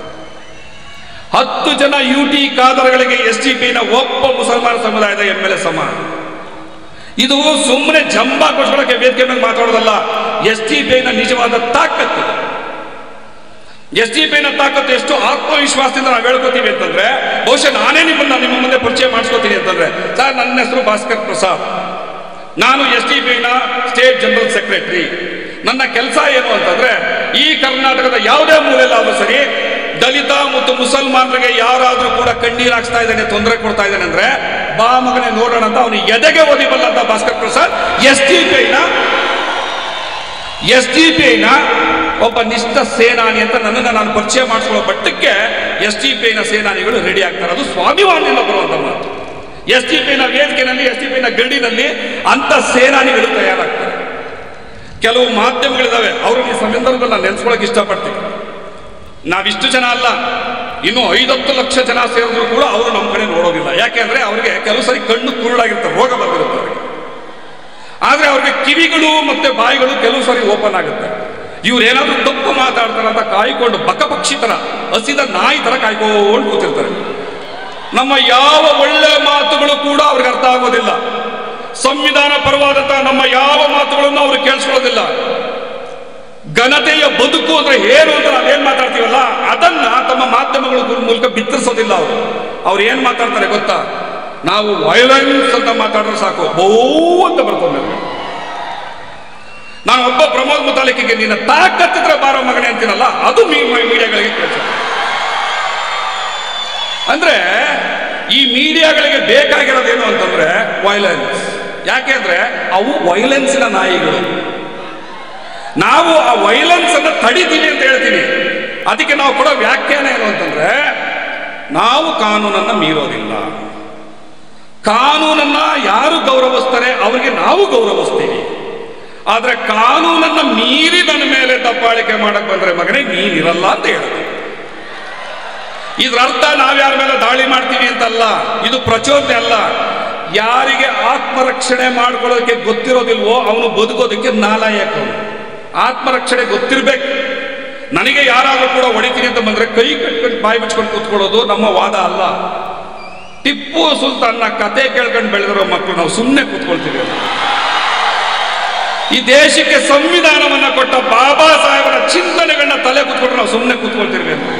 ಹತ್ತು ಜನ ಯು ಟಿ ಖಾದರ್ಗಳಿಗೆ ಎಸ್ ಟಿ ಪಿನ ಒಬ್ಬ ಮುಸಲ್ಮಾನ ಸಮುದಾಯದ ಎಂ ಎಲ್ ಎ ಸಮ ಇದು ಸುಮ್ಮನೆ ಜಂಬ ಕೊಡ್ಕೊಳ್ಳೋಕೆ ವೇದಿಕೆ ಮೇಲೆ ಮಾತಾಡೋದಲ್ಲ ಎಸ್ ಟಿ ಪಿನ ನಿಜವಾದ ತಾಕತ್ತು ಎಸ್ ಡಿ ಪಿನ ತಾಕತ್ತು ಎಷ್ಟು ಆತ್ಮವಿಶ್ವಾಸದಿಂದ ನಾವು ಹೇಳ್ಕೊತೀವಿ ಅಂತಂದ್ರೆ ಬಹುಶಃ ನಾನೇ ನಿಮ್ಮನ್ನ ನಿಮ್ಮ ಮುಂದೆ ಪರಿಚಯ ಮಾಡಿಸ್ಕೊತೀನಿ ಅಂತಂದ್ರೆ ಸರ್ ನನ್ನ ಹೆಸರು ಭಾಸ್ಕರ್ ಪ್ರಸಾದ್ ನಾನು ಎಸ್ ಡಿ ಪಿನ ಸ್ಟೇಟ್ ಜನರಲ್ ಸೆಕ್ರೆಟರಿ ನನ್ನ ಕೆಲಸ ಏನು ಅಂತಂದ್ರೆ ಈ ಕರ್ನಾಟಕದ ಯಾವುದೇ ಮೂಲೆಯಲ್ಲಾದ್ರೂ ಸರಿ ದಲಿತ ಮತ್ತು ಮುಸಲ್ಮಾನರಿಗೆ ಯಾರಾದ್ರೂ ಕೂಡ ಕಣ್ಣೀರು ಹಾಕ್ಸ್ತಾ ಇದ್ದಾನೆ ತೊಂದರೆ ಕೊಡ್ತಾ ಇದ್ದಾನೆ ಅಂದ್ರೆ ಬಾ ಮಗನೇ ನೋಡೋಣ ಅಂತ ಅವನು ಎದೆಗೆ ಓದಿಬಲ್ಲಂತ ಭಾಸ್ಕರ್ ಪ್ರಸಾದ್ ಎಸ್ ಡಿ ಪಿನ ಎಸ್ ಡಿ ಪಿನ ಒಬ್ಬ ನಿಷ್ಠ ಸೇನಾನಿ ಅಂತ ನನ್ನನ್ನು ನಾನು ಪರಿಚಯ ಮಾಡಿಸ್ಕೊಳ್ಳೋ ಮಟ್ಟಕ್ಕೆ ಎಸ್ ಡಿ ಪಿನ ಸೇನಾನಿಗಳು ರೆಡಿ ಆಗ್ತಾರೆ ಅದು ಸ್ವಾಭಿಮಾನದಿಂದ ಬರುವಂತ ಮಾತು ಎಸ್ ಡಿ ಪಿನ ವೇದಿಕೆನಲ್ಲಿ ಎಸ್ ಡಿ ಪಿನ ಗಡಿನಲ್ಲಿ ಅಂತ ಸೇನಾನಿಗಳು ತಯಾರಾಗ್ತಾರೆ ಕೆಲವು ಮಾಧ್ಯಮಗಳಿದಾವೆ ಅವರು ಈ ಸಂದರ್ಭದಲ್ಲಿ ನಾನು ನೆನೆಸ್ಕೊಳಕ್ ಇಷ್ಟಪಡ್ತೀನಿ ನಾವಿಷ್ಟು ಜನ ಅಲ್ಲ ಇನ್ನು ಐದತ್ತು ಲಕ್ಷ ಜನ ಸೇರಿದ್ರು ಕೂಡ ಅವರು ನಮ್ಮ ಕಡೆ ನೋಡೋದಿಲ್ಲ ಯಾಕೆಂದ್ರೆ ಅವರಿಗೆ ಕೆಲವು ಸರಿ ಕಣ್ಣು ಕುರುಡಾಗಿರ್ತಾರೆ ರೋಗ ಬಂದಿರುತ್ತೆ ಅವರಿಗೆ ಆದ್ರೆ ಅವ್ರಿಗೆ ಕಿವಿಗಳು ಮತ್ತೆ ಬಾಯಿಗಳು ಕೆಲವು ಸಾರಿ ಓಪನ್ ಆಗುತ್ತೆ ಇವ್ರು ಏನಾದ್ರೂ ತಪ್ಪು ಮಾತಾಡ್ತಾರೆ ಅಂತ ಕಾಯ್ಕೊಂಡು ಬಕಪಕ್ಷಿ ತರ ಹಸಿದ ನಾಯಿ ತರ ಕಾಯ್ಕೊಂಡು ಕೂತಿರ್ತಾರೆ ನಮ್ಮ ಯಾವ ಒಳ್ಳೆ ಮಾತುಗಳು ಕೂಡ ಅವ್ರಿಗೆ ಅರ್ಥ ಆಗೋದಿಲ್ಲ ಸಂವಿಧಾನ ಪರವಾದಂತಹ ನಮ್ಮ ಯಾವ ಮಾತುಗಳನ್ನು ಅವರು ಕೇಳಿಸ್ಕೊಳ್ಳೋದಿಲ್ಲ ಘನತೆಯ ಬದುಕು ಅಂದ್ರೆ ಏನು ಅಂತ ನಾವೇನ್ ಮಾತಾಡ್ತೀವಲ್ಲ ಅದನ್ನ ತಮ್ಮ ಮಾಧ್ಯಮಗಳ ಗುರು- ಮೂಲಕ ಬಿತ್ತರಿಸೋದಿಲ್ಲ ಅವರು ಅವ್ರು ಏನ್ ಮಾತಾಡ್ತಾರೆ ಗೊತ್ತಾ ನಾವು ವೈಲೆನ್ಸ್ ಅಂತ ಮಾತಾಡಿದ್ರೆ ಸಾಕು ಬಹು ಅಂತ ಬರ್ತದೆ ನಮ್ಗೆ. ನಾನು ಒಬ್ಬ ಪ್ರಮೋದ್ ಮುತಾಲಿಕಿಗೆ ನಿನ್ನ ತಾಕತ್ತಿದ್ರೆ ಬಾರೋ ಮಗನೇ ಅಂತೀನಲ್ಲ ಅದು ಮೀ ಮೀಡಿಯಾಗಳಿಗೆ ಕೆಲಸ ಅಂದ್ರೆ ಈ ಮೀಡಿಯಾಗಳಿಗೆ ಬೇಕಾಗಿರೋದೇನು ಅಂತಂದ್ರೆ ವೈಲೆನ್ಸ್ ಯಾಕೆಂದ್ರೆ ಅವು ವೈಲೆನ್ಸಿನ ನಾಯಿಗಳು ನಾವು ಆ ವೈಲೆನ್ಸ್ ಅನ್ನ ತಡಿತೀವಿ ಅಂತ ಹೇಳ್ತೀವಿ ಅದಕ್ಕೆ ನಾವು ಕೊಡೋ ವ್ಯಾಖ್ಯಾನ ಏನು ಅಂತಂದ್ರೆ ನಾವು ಕಾನೂನನ್ನ ಮೀರೋದಿಲ್ಲ ಕಾನೂನನ್ನ ಯಾರು ಗೌರವಿಸ್ತಾರೆ ಅವರಿಗೆ ನಾವು ಗೌರವಿಸ್ತೀವಿ ಆದ್ರೆ ಕಾನೂನನ್ನ ಮೀರಿ ನನ್ನ ಮೇಲೆ ದಬ್ಬಾಳಿಕೆ ಮಾಡಕ್ ಬಂದ್ರೆ ಮಗನೇ ನೀನಿರಲ್ಲ ಅಂತ ಹೇಳ್ತೀವಿ ಇದ್ರ ಅರ್ಥ ನಾವ್ಯಾರ ಮೇಲೆ ದಾಳಿ ಮಾಡ್ತೀವಿ ಅಂತಲ್ಲ ಇದು ಪ್ರಚೋದನೆ ಅಲ್ಲ ಯಾರಿಗೆ ಆತ್ಮರಕ್ಷಣೆ ಮಾಡ್ಕೊಳ್ಳೋದಕ್ಕೆ ಗೊತ್ತಿರೋದಿಲ್ವೋ ಅವನು ಬದುಕೋದಕ್ಕೆ ನಾಲಾಯಕ ಅವನು ಆತ್ಮರಕ್ಷಣೆ ಗೊತ್ತಿರ್ಬೇಕು ನನಗೆ ಯಾರಾದ್ರೂ ಕೂಡ ಹೊಡಿತೀನಿ ಅಂತ ಬಂದ್ರೆ ಕೈ ಕಟ್ಕೊಂಡು ಬಾಯಿ ಬಿಚ್ಕೊಂಡು ಕೂತ್ಕೊಳ್ಳೋದು ನಮ್ಮ ವಾದ ಅಲ್ಲ ಟಿಪ್ಪು ಸುಲ್ತಾನ್ನ ಕತೆ ಕೇಳ್ಕೊಂಡು ಬೆಳೆದಿರೋ ಮಕ್ಕಳು ನಾವು ಸುಮ್ಮನೆ ಕೂತ್ಕೊಳ್ತೀವಿ ಅಂತ. ಈ ದೇಶಕ್ಕೆ ಸಂವಿಧಾನವನ್ನ ಕೊಟ್ಟ ಬಾಬಾ ಸಾಹೇಬರ ಚಿಂತನೆಗಳನ್ನ ತಲೆ ಕೂತ್ಕೊಂಡ್ರೆ ನಾವು ಸುಮ್ಮನೆ ಕೂತ್ಕೊಳ್ತೀವಿ ಅಂತ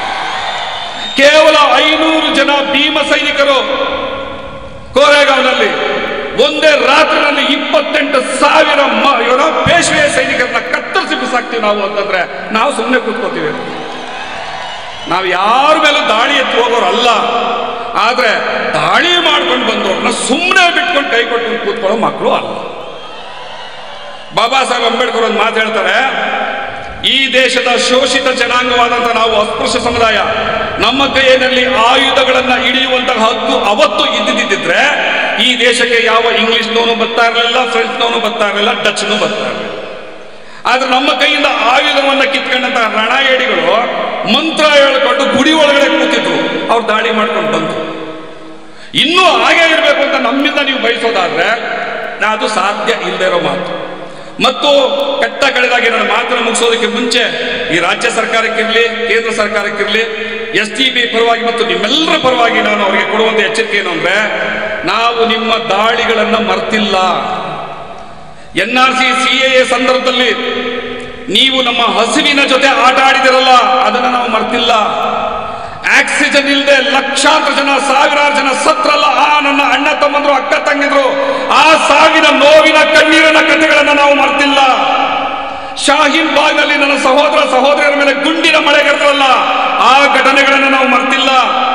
ಕೇವಲ ಐನೂರು ಜನ ಭೀಮ ಸೈನಿಕರು ಕೋರೆಗಾಂವ್ನಲ್ಲಿ ಒಂದೇ ರಾತ್ರಿನಲ್ಲಿ ಇಪ್ಪತ್ತೆಂಟು ಸಾವಿರ ಮ- ಏನೋ ಪೇಶ್ವೆಯ ಸೈನಿಕರನ್ನ ಕತ್ತರಿಸಿ ಬಿಸಾಕ್ತೀವಿ ನಾವು ಅಂತಂದ್ರೆ ನಾವು ಸುಮ್ಮನೆ ಕೂತ್ಕೋತೀವಿ ನಾವು ಯಾರ ಮೇಲೂ ದಾಳಿ ಎತ್ತಿ ಹೋಗೋರು ಅಲ್ಲ ಆದ್ರೆ ದಾಳಿ ಮಾಡ್ಕೊಂಡು ಬಂದವ್ರನ್ನ ಸುಮ್ಮನೆ ಬಿಟ್ಕೊಂಡು ಕೈ ಕೊಟ್ಟು ಕೂತ್ಕೊಳ್ಳೋ ಮಕ್ಕಳು ಅಲ್ಲ ಬಾಬಾ ಸಾಹೇಬ್ ಅಂಬೇಡ್ಕರ್ ಒಂದು ಮಾತು ಹೇಳ್ತಾರೆ ಈ ದೇಶದ ಶೋಷಿತ ಜನಾಂಗವಾದಂಥ ನಾವು ಅಸ್ಪೃಶ್ಯ ಸಮುದಾಯ ನಮ್ಮ ಕೈಯಲ್ಲಿ ಆಯುಧಗಳನ್ನ ಹಿಡಿಯುವಂತಹ ಹಕ್ಕು ಅವತ್ತು ಇದ್ದಿದ್ದಿದ್ರೆ ಈ ದೇಶಕ್ಕೆ ಯಾವ ಇಂಗ್ಲಿಷ್ನವನು ಬರ್ತಾ ಇರಲಿಲ್ಲ ಫ್ರೆಂಚ್ನವನು ಬರ್ತಾ ಇರಲಿಲ್ಲ ಡಚ್ನು ಬರ್ತಾ ಇರಲಿಲ್ಲ ಆದ್ರೆ ನಮ್ಮ ಕೈಯಿಂದ ಆಯುಧವನ್ನ ಕಿತ್ಕೊಂಡಂತ ರಣಯಡಿಗಳು ಮಂತ್ರ ಹೇಳ್ಕೊಂಡು ಗುಡಿ ಒಳಗಡೆ ಕೂತಿದ್ರು ಅವ್ರು ದಾಳಿ ಮಾಡ್ಕೊಂಡು ಬಂದ್ರು ಇನ್ನೂ ಹಾಗೆ ಇರಬೇಕು ಅಂತ ನಮ್ಮಿಂದ ನೀವು ಬಯಸೋದಾದ್ರೆ ಅದು ಸಾಧ್ಯ ಇಲ್ಲದೆ ಇರೋ ಮಾತು ಮತ್ತು ಕಟ್ಟ ಕಳೆದಾಗಿ ನನ್ನ ಮಾತನ್ನು ಮುಗಿಸೋದಕ್ಕೆ ಮುಂಚೆ ಈ ರಾಜ್ಯ ಸರ್ಕಾರಕ್ಕಿರಲಿ ಕೇಂದ್ರ ಸರ್ಕಾರಕ್ಕಿರಲಿ ಎಸ್ ಟಿ ಬಿ ಪರವಾಗಿ ಮತ್ತು ನಿಮ್ಮೆಲ್ಲರ ಪರವಾಗಿ ನಾನು ಅವರಿಗೆ ಕೊಡುವಂತ ಎಚ್ಚರಿಕೆ ಏನು ಅಂದ್ರೆ ನಾವು ನಿಮ್ಮ ದಾಳಿಗಳನ್ನ ಮರ್ತಿಲ್ಲ N R C C A ಸಂದರ್ಭದಲ್ಲಿ ನೀವು ನಮ್ಮ ಹಸಿವಿನ ಜೊತೆ ಆಟ ಆಡಿದಿರಲ್ಲ ಅದನ್ನ ನಾವು ಮರ್ತಿಲ್ಲ ಆಕ್ಸಿಜನ್ ಇಲ್ಲದೆ ಲಕ್ಷಾಂತರ ಜನ ಸಾವಿರಾರು ಜನ ಸತ್ರಲ್ಲ ಆ ನನ್ನ ಅಣ್ಣ ತಮ್ಮಂದ್ರು ಅಕ್ಕ ತಂಗಿದ್ರು ಆ ಸಾವಿನ ನೋವಿನ ಕಣ್ಣೀರಿನ ಕಥೆಗಳನ್ನ ನಾವು ಮರ್ತಿಲ್ಲ ಶಾಹೀನ್ ಬಾಗ್ನಲ್ಲಿ ನನ್ನ ಸಹೋದರ ಸಹೋದರಿಯರ ಮೇಲೆ ಗುಂಡಿನ ಮಳೆಗೆರದ್ರಲ್ಲ ಆ ಘಟನೆಗಳನ್ನ ನಾವು ಮರ್ತಿಲ್ಲ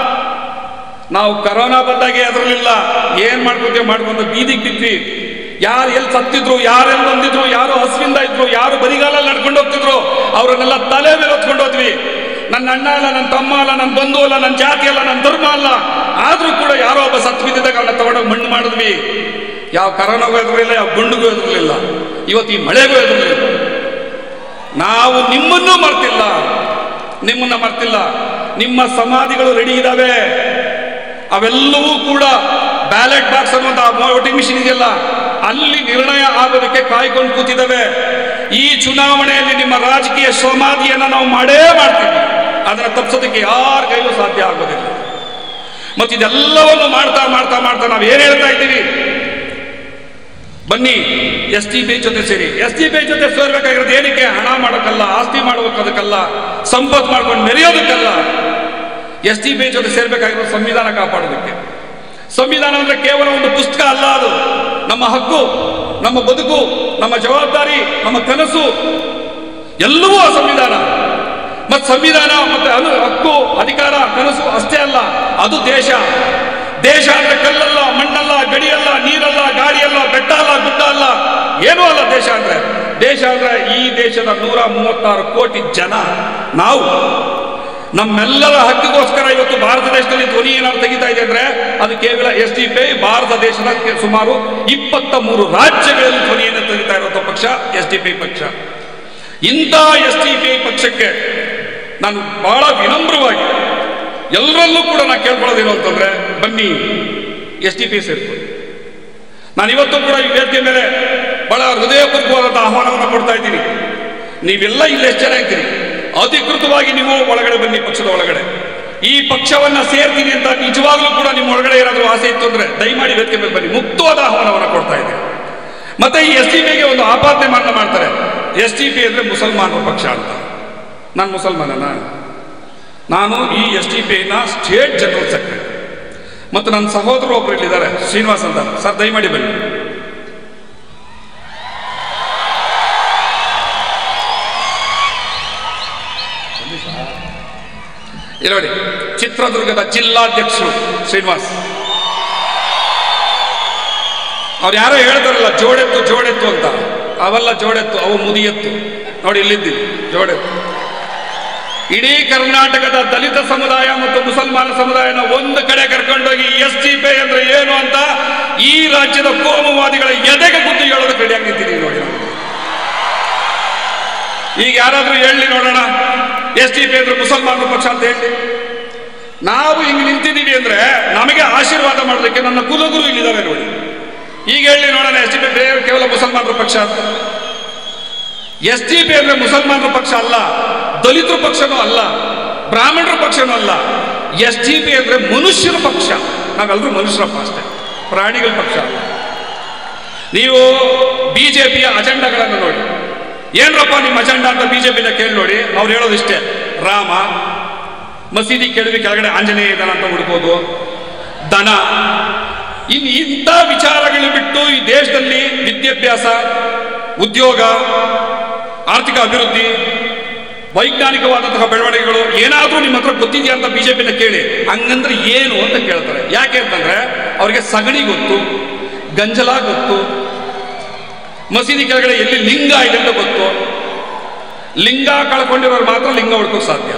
ನಾವು ಕರೋನಾ ಬಂದಾಗೆ ಅದರಲ್ಲಿಲ್ಲ ಏನ್ ಮಾಡ್ಕೊತೀವಿ ಮಾಡ್ಕೊಂಡು ಬೀದಿಗೆ ಬಿದ್ವಿ ಯಾರು ಎಲ್ಲಿ ಸತ್ತಿದ್ರು ಯಾರೆಲ್ಲಿ ಬಂದಿದ್ರು ಯಾರು ಹಸುವಿಂದ ಇದ್ರು ಯಾರು ಬರಿಗಾಲಲ್ಲಿ ನಡ್ಕೊಂಡು ಹೋಗ್ತಿದ್ರು ಅವರನ್ನೆಲ್ಲ ತಲೆ ಮೇಲೆ ಹೊತ್ಕೊಂಡು ಹೋದ್ವಿ ನನ್ನ ಅಣ್ಣ ಅಲ್ಲ ನನ್ನ ತಮ್ಮ ಅಲ್ಲ ನನ್ನ ಬಂಧು ಅಲ್ಲ ನನ್ನ ಜಾತಿ ಅಲ್ಲ ನನ್ನ ಧರ್ಮ ಅಲ್ಲ ಆದ್ರೂ ಕೂಡ ಯಾರೋ ಒಬ್ಬ ಸತ್ತು ಬಿದ್ದಿದ್ದಾಗ ಅವನ್ನ ತಗೊಂಡೋಗಿ ಮಣ್ಣು ಮಾಡಿದ್ವಿ ಯಾವ ಕರೋನಾಗೂ ಎದುರಿಲ್ಲ ಯಾವ ಗುಂಡಿಗೂ ಎದುರಲಿಲ್ಲ ಇವತ್ತು ಈ ಮಳೆಗೂ ಎದುರಲಿಲ್ಲ ನಾವು ನಿಮ್ಮನ್ನೂ ಮರ್ತಿಲ್ಲ ನಿಮ್ಮನ್ನ ಮರ್ತಿಲ್ಲ ನಿಮ್ಮ ಸಮಾಧಿಗಳು ರೆಡಿ ಇದಾವೆ ಅವೆಲ್ಲವೂ ಕೂಡ ಬ್ಯಾಲೆಟ್ ಬಾಕ್ಸ್ ಅನ್ನುವಂತ ವೋಟಿಂಗ್ ಮಿಷಿನ್ ಇದೆಯಲ್ಲ ಅಲ್ಲಿ ನಿರ್ಣಯ ಆಗೋದಕ್ಕೆ ಕಾಯ್ಕೊಂಡು ಕೂತಿದ್ದಾವೆ ಈ ಚುನಾವಣೆಯಲ್ಲಿ ನಿಮ್ಮ ರಾಜಕೀಯ ಸಮಾಧಿಯನ್ನ ನಾವು ಮಾಡೇ ಮಾಡ್ತೀವಿ ಅದನ್ನ ತಪ್ಪಿಸೋದಕ್ಕೆ ಯಾರ ಕೈಲೂ ಸಾಧ್ಯ ಆಗೋದಿಲ್ಲ ಮತ್ತು ಇದೆಲ್ಲವನ್ನು ಮಾಡ್ತಾ ಮಾಡ್ತಾ ಮಾಡ್ತಾ ನಾವು ಏನ್ ಹೇಳ್ತಾ ಇದ್ದೀವಿ ಬನ್ನಿ ಎಸ್ ಟಿ ಬಿ ಜೊತೆ ಸೇರಿ ಎಸ್ ಟಿ ಬಿ ಜೊತೆ ಸೇರ್ಬೇಕಾಗಿರೋದು ಏನಕ್ಕೆ ಹಣ ಮಾಡೋಕ್ಕಲ್ಲ ಆಸ್ತಿ ಮಾಡೋದಕ್ಕಲ್ಲ ಸಂಪತ್ತು ಮಾಡ್ಕೊಂಡು ಮೆರೆಯೋದಕ್ಕಲ್ಲ ಎಸ್ ಟಿ ಬಿ ಜೊತೆ ಸೇರ್ಬೇಕಾಗಿರೋದು ಸಂವಿಧಾನ ಕಾಪಾಡೋದಕ್ಕೆ ಸಂವಿಧಾನ ಅಂದ್ರೆ ಕೇವಲ ಒಂದು ಪುಸ್ತಕ ಅಲ್ಲ ಅದು ನಮ್ಮ ಹಕ್ಕು ನಮ್ಮ ಬದುಕು ನಮ್ಮ ಜವಾಬ್ದಾರಿ ನಮ್ಮ ಕನಸು ಎಲ್ಲವೂ ಆ ಸಂವಿಧಾನ ಮತ್ತು ಸಂವಿಧಾನ ಮತ್ತೆ ಅನು ಹಕ್ಕು ಅಧಿಕಾರ ಕನಸು ಅಷ್ಟೇ ಅಲ್ಲ ಅದು ದೇಶ ದೇಶ ಅಂದ್ರೆ ಕಲ್ಲಲ್ಲ ಮಣ್ಣಲ್ಲ ಗಡಿಯಲ್ಲ ನೀರಲ್ಲ ಗಾಳಿಯಲ್ಲ ಬೆಟ್ಟ ಅಲ್ಲ ಗುಡ್ಡ ಅಲ್ಲ ಏನೂ ಅಲ್ಲ ದೇಶ ಅಂದ್ರೆ ದೇಶ ಅಂದ್ರೆ ಈ ದೇಶದ ನೂರ ಮೂವತ್ತಾರು ಕೋಟಿ ಜನ ನಾವು ನಮ್ಮೆಲ್ಲರ ಹಕ್ಕಿಗೋಸ್ಕರ ಇವತ್ತು ಭಾರತ ದೇಶದಲ್ಲಿ ಧ್ವನಿ ಏನಾದ್ರು ತೆಗಿತಾ ಇದೆ ಅಂದ್ರೆ ಅದು ಕೇವಲ ಎಸ್ ಡಿ ಪಿ ಭಾರತ ದೇಶದ ಕೆ- ಸುಮಾರು ಇಪ್ಪತ್ತ ಮೂರು ರಾಜ್ಯಗಳಲ್ಲಿ ಧ್ವನಿಯನ್ನು ತೆಗಿತಾ ಇರುವಂತ ಪಕ್ಷ ಎಸ್ ಡಿ ಪಿ ಪಕ್ಷ ಇಂಥ ಎಸ್ ಡಿ ಪಿ ಪಕ್ಷಕ್ಕೆ ನಾನು ಬಹಳ ವಿನಮ್ರವಾಗಿ ಎಲ್ಲರಲ್ಲೂ ಕೂಡ ನಾನು ಕೇಳ್ಕೊಳ್ಳೋದೇನು ಅಂತಂದ್ರೆ ಬನ್ನಿ ಎಸ್ ಡಿ ಪಿ ಸೇರ್ಕೊಳ್ಳಿ ನಾನು ಇವತ್ತು ಕೂಡ ಈ ವೇದಿಕೆ ಮೇಲೆ ಬಹಳ ಹೃದಯಪೂರ್ವಕವಾದಂತಹ ಆಹ್ವಾನವನ್ನು ಕೊಡ್ತಾ ಇದ್ದೀನಿ ನೀವೆಲ್ಲ ಇಲ್ಲಿ ಎಷ್ಟು ಜನ ಇದ್ದೀರಿ ಅಧಿಕೃತವಾಗಿ ನೀವು ಒಳಗಡೆ ಬನ್ನಿ ಪಕ್ಷದ ಒಳಗಡೆ ಈ ಪಕ್ಷವನ್ನ ಸೇರ್ತೀನಿ ಅಂತ ನಿಜವಾಗ್ಲೂ ಕೂಡ ನಿಮ್ಮ ಒಳಗಡೆ ಏನಾದರೂ ಆಸೆ ಇತ್ತು ಅಂದ್ರೆ ದಯಮಾಡಿ ವೇದಿಕೆ ಮೇಲೆ ಬನ್ನಿ ಮುಕ್ತವಾದ ಆಹ್ವಾನವನ್ನು ಕೊಡ್ತಾ ಇದ್ದೀನಿ ಮತ್ತೆ ಈ ಎಸ್ ಟಿ ಒಂದು ಆಪಾದನೆ ಮಾಡ ಮಾಡ್ತಾರೆ ಎಸ್ ಟಿ ಪಿ ಅಂದರೆ ಮುಸಲ್ಮಾನರ ಪಕ್ಷ ಅಂತ ನಾನು ಮುಸಲ್ಮಾನನ ನಾನು ಈ ಎಸ್ ಟಿ ಪಿನ ಸ್ಟೇಟ್ ಜನರಲ್ ಸೆಕ್ರೆಟರಿ ಮತ್ತು ನನ್ನ ಸಹೋದರ ಒಬ್ಬರು ಇಲ್ಲಿದ್ದಾರೆ ಶ್ರೀನಿವಾಸ್ ಅಂತ ಸರ್ ದಯಮಾಡಿ ಬನ್ನಿ ಇಲ್ಲಿ ನೋಡಿ ಚಿತ್ರದುರ್ಗದ ಜಿಲ್ಲಾಧ್ಯಕ್ಷರು ಶ್ರೀನಿವಾಸ್ ಅವ್ರು ಯಾರೋ ಹೇಳ್ತಾರಲ್ಲ ಜೋಡೆತ್ತು ಜೋಡೆತ್ತು ಅಂತ ಅವೆಲ್ಲ ಜೋಡೆತ್ತು ಅವು ಮುದಿಯತ್ತು ನೋಡಿ ಇಲ್ಲಿದ್ದೀವಿ ಜೋಡೆತ್ತು ಇಡೀ ಕರ್ನಾಟಕದ ದಲಿತ ಸಮುದಾಯ ಮತ್ತು ಮುಸಲ್ಮಾನ ಸಮುದಾಯನ ಒಂದು ಕಡೆ ಕರ್ಕೊಂಡೋಗಿ ಎಸ್ ಟಿ ಪಿ ಅಂದ್ರೆ ಏನು ಅಂತ ಈ ರಾಜ್ಯದ ಕೋಮುವಾದಿಗಳ ಎದೆಗೆ ಗುದ್ದು ಹೇಳೋದಕ್ಕೆ ರೆಡಿಯಾಗಿ ನಿಂತಿದ್ದೀವಿ ನೋಡಿ ನಾವು. ಈಗ ಯಾರಾದ್ರೂ ಹೇಳಿ ನೋಡೋಣ ಎಸ್ ಟಿ ಪಿ ಅಂದ್ರೆ ಮುಸಲ್ಮಾನರ ಪಕ್ಷ ಅಂತ ಹೇಳಿ ನಾವು ಹಿಂಗ್ ನಿಂತಿದ್ದೀವಿ ಅಂದ್ರೆ ನಮಗೆ ಆಶೀರ್ವಾದ ಮಾಡೋದಕ್ಕೆ ನನ್ನ ಕುಲಗುರು ಇಲ್ಲಿದ್ದಾರೆ ನೋಡಿ ಈಗ ಹೇಳಿ ನೋಡೋಣ ಎಸ್ ಟಿ ಪಿ ಕೇವಲ ಮುಸಲ್ಮಾನರ ಪಕ್ಷ ಅಂತ ಎಸ್ ಟಿ ಪಿ ಅಂದ್ರೆ ಮುಸಲ್ಮಾನರ ಪಕ್ಷ ಅಲ್ಲ ದಲಿತರ ಪಕ್ಷನೂ ಅಲ್ಲ ಬ್ರಾಹ್ಮಣರ ಪಕ್ಷನೂ ಅಲ್ಲ ಎಸ್ ಟಿ ಪಿ ಅಂದ್ರೆ ಮನುಷ್ಯರ ಪಕ್ಷ ನಾವೆಲ್ಲರೂ ಮನುಷ್ಯರಪ್ಪ ಅಷ್ಟೇ ಪ್ರಾಣಿಗಳ ಪಕ್ಷ ಅಲ್ಲ ನೀವು ಬಿಜೆಪಿಯ ಅಜೆಂಡಾಗಳನ್ನು ನೋಡಿ ಏನ್ರಪ್ಪ ನಿಮ್ಮ ಅಜೆಂಡಾ ಅಂತ ಬಿಜೆಪಿನ ಕೇಳಿ ನೋಡಿ ಅವ್ರು ಹೇಳೋದಿಷ್ಟೇ ರಾಮ ಮಸೀದಿ ಕೆಡವಿ ಕೆಳಗಡೆ ಆಂಜನೇಯ ಇದ್ದಾನ ಅಂತ ಹುಡ್ಕೋದು ದನ ಇನ್ನು ಇಂಥ ವಿಚಾರಗಳು ಬಿಟ್ಟು ಈ ದೇಶದಲ್ಲಿ ವಿದ್ಯಾಭ್ಯಾಸ ಉದ್ಯೋಗ ಆರ್ಥಿಕ ಅಭಿವೃದ್ಧಿ ವೈಜ್ಞಾನಿಕವಾದಂತಹ ಬೆಳವಣಿಗೆಗಳು ಏನಾದರೂ ನಿಮ್ಮ ಹತ್ರ ಗೊತ್ತಿದೆಯಾ ಅಂತ ಬಿಜೆಪಿನ ಕೇಳಿ ಹಂಗಂದ್ರೆ ಏನು ಅಂತ ಕೇಳ್ತಾರೆ ಯಾಕೆ ಅಂತಂದ್ರೆ ಅವರಿಗೆ ಸಗಣಿ ಗೊತ್ತು ಗಂಜಲ ಗೊತ್ತು ಮಸೀದಿ ಕೆಳಗಡೆ ಎಲ್ಲಿ ಲಿಂಗ ಇದೆ ಅಂತ ಗೊತ್ತು ಲಿಂಗ ಕಳ್ಕೊಂಡಿರೋರು ಮಾತ್ರ ಲಿಂಗ ಹುಡ್ಕೋಕ್ ಸಾಧ್ಯ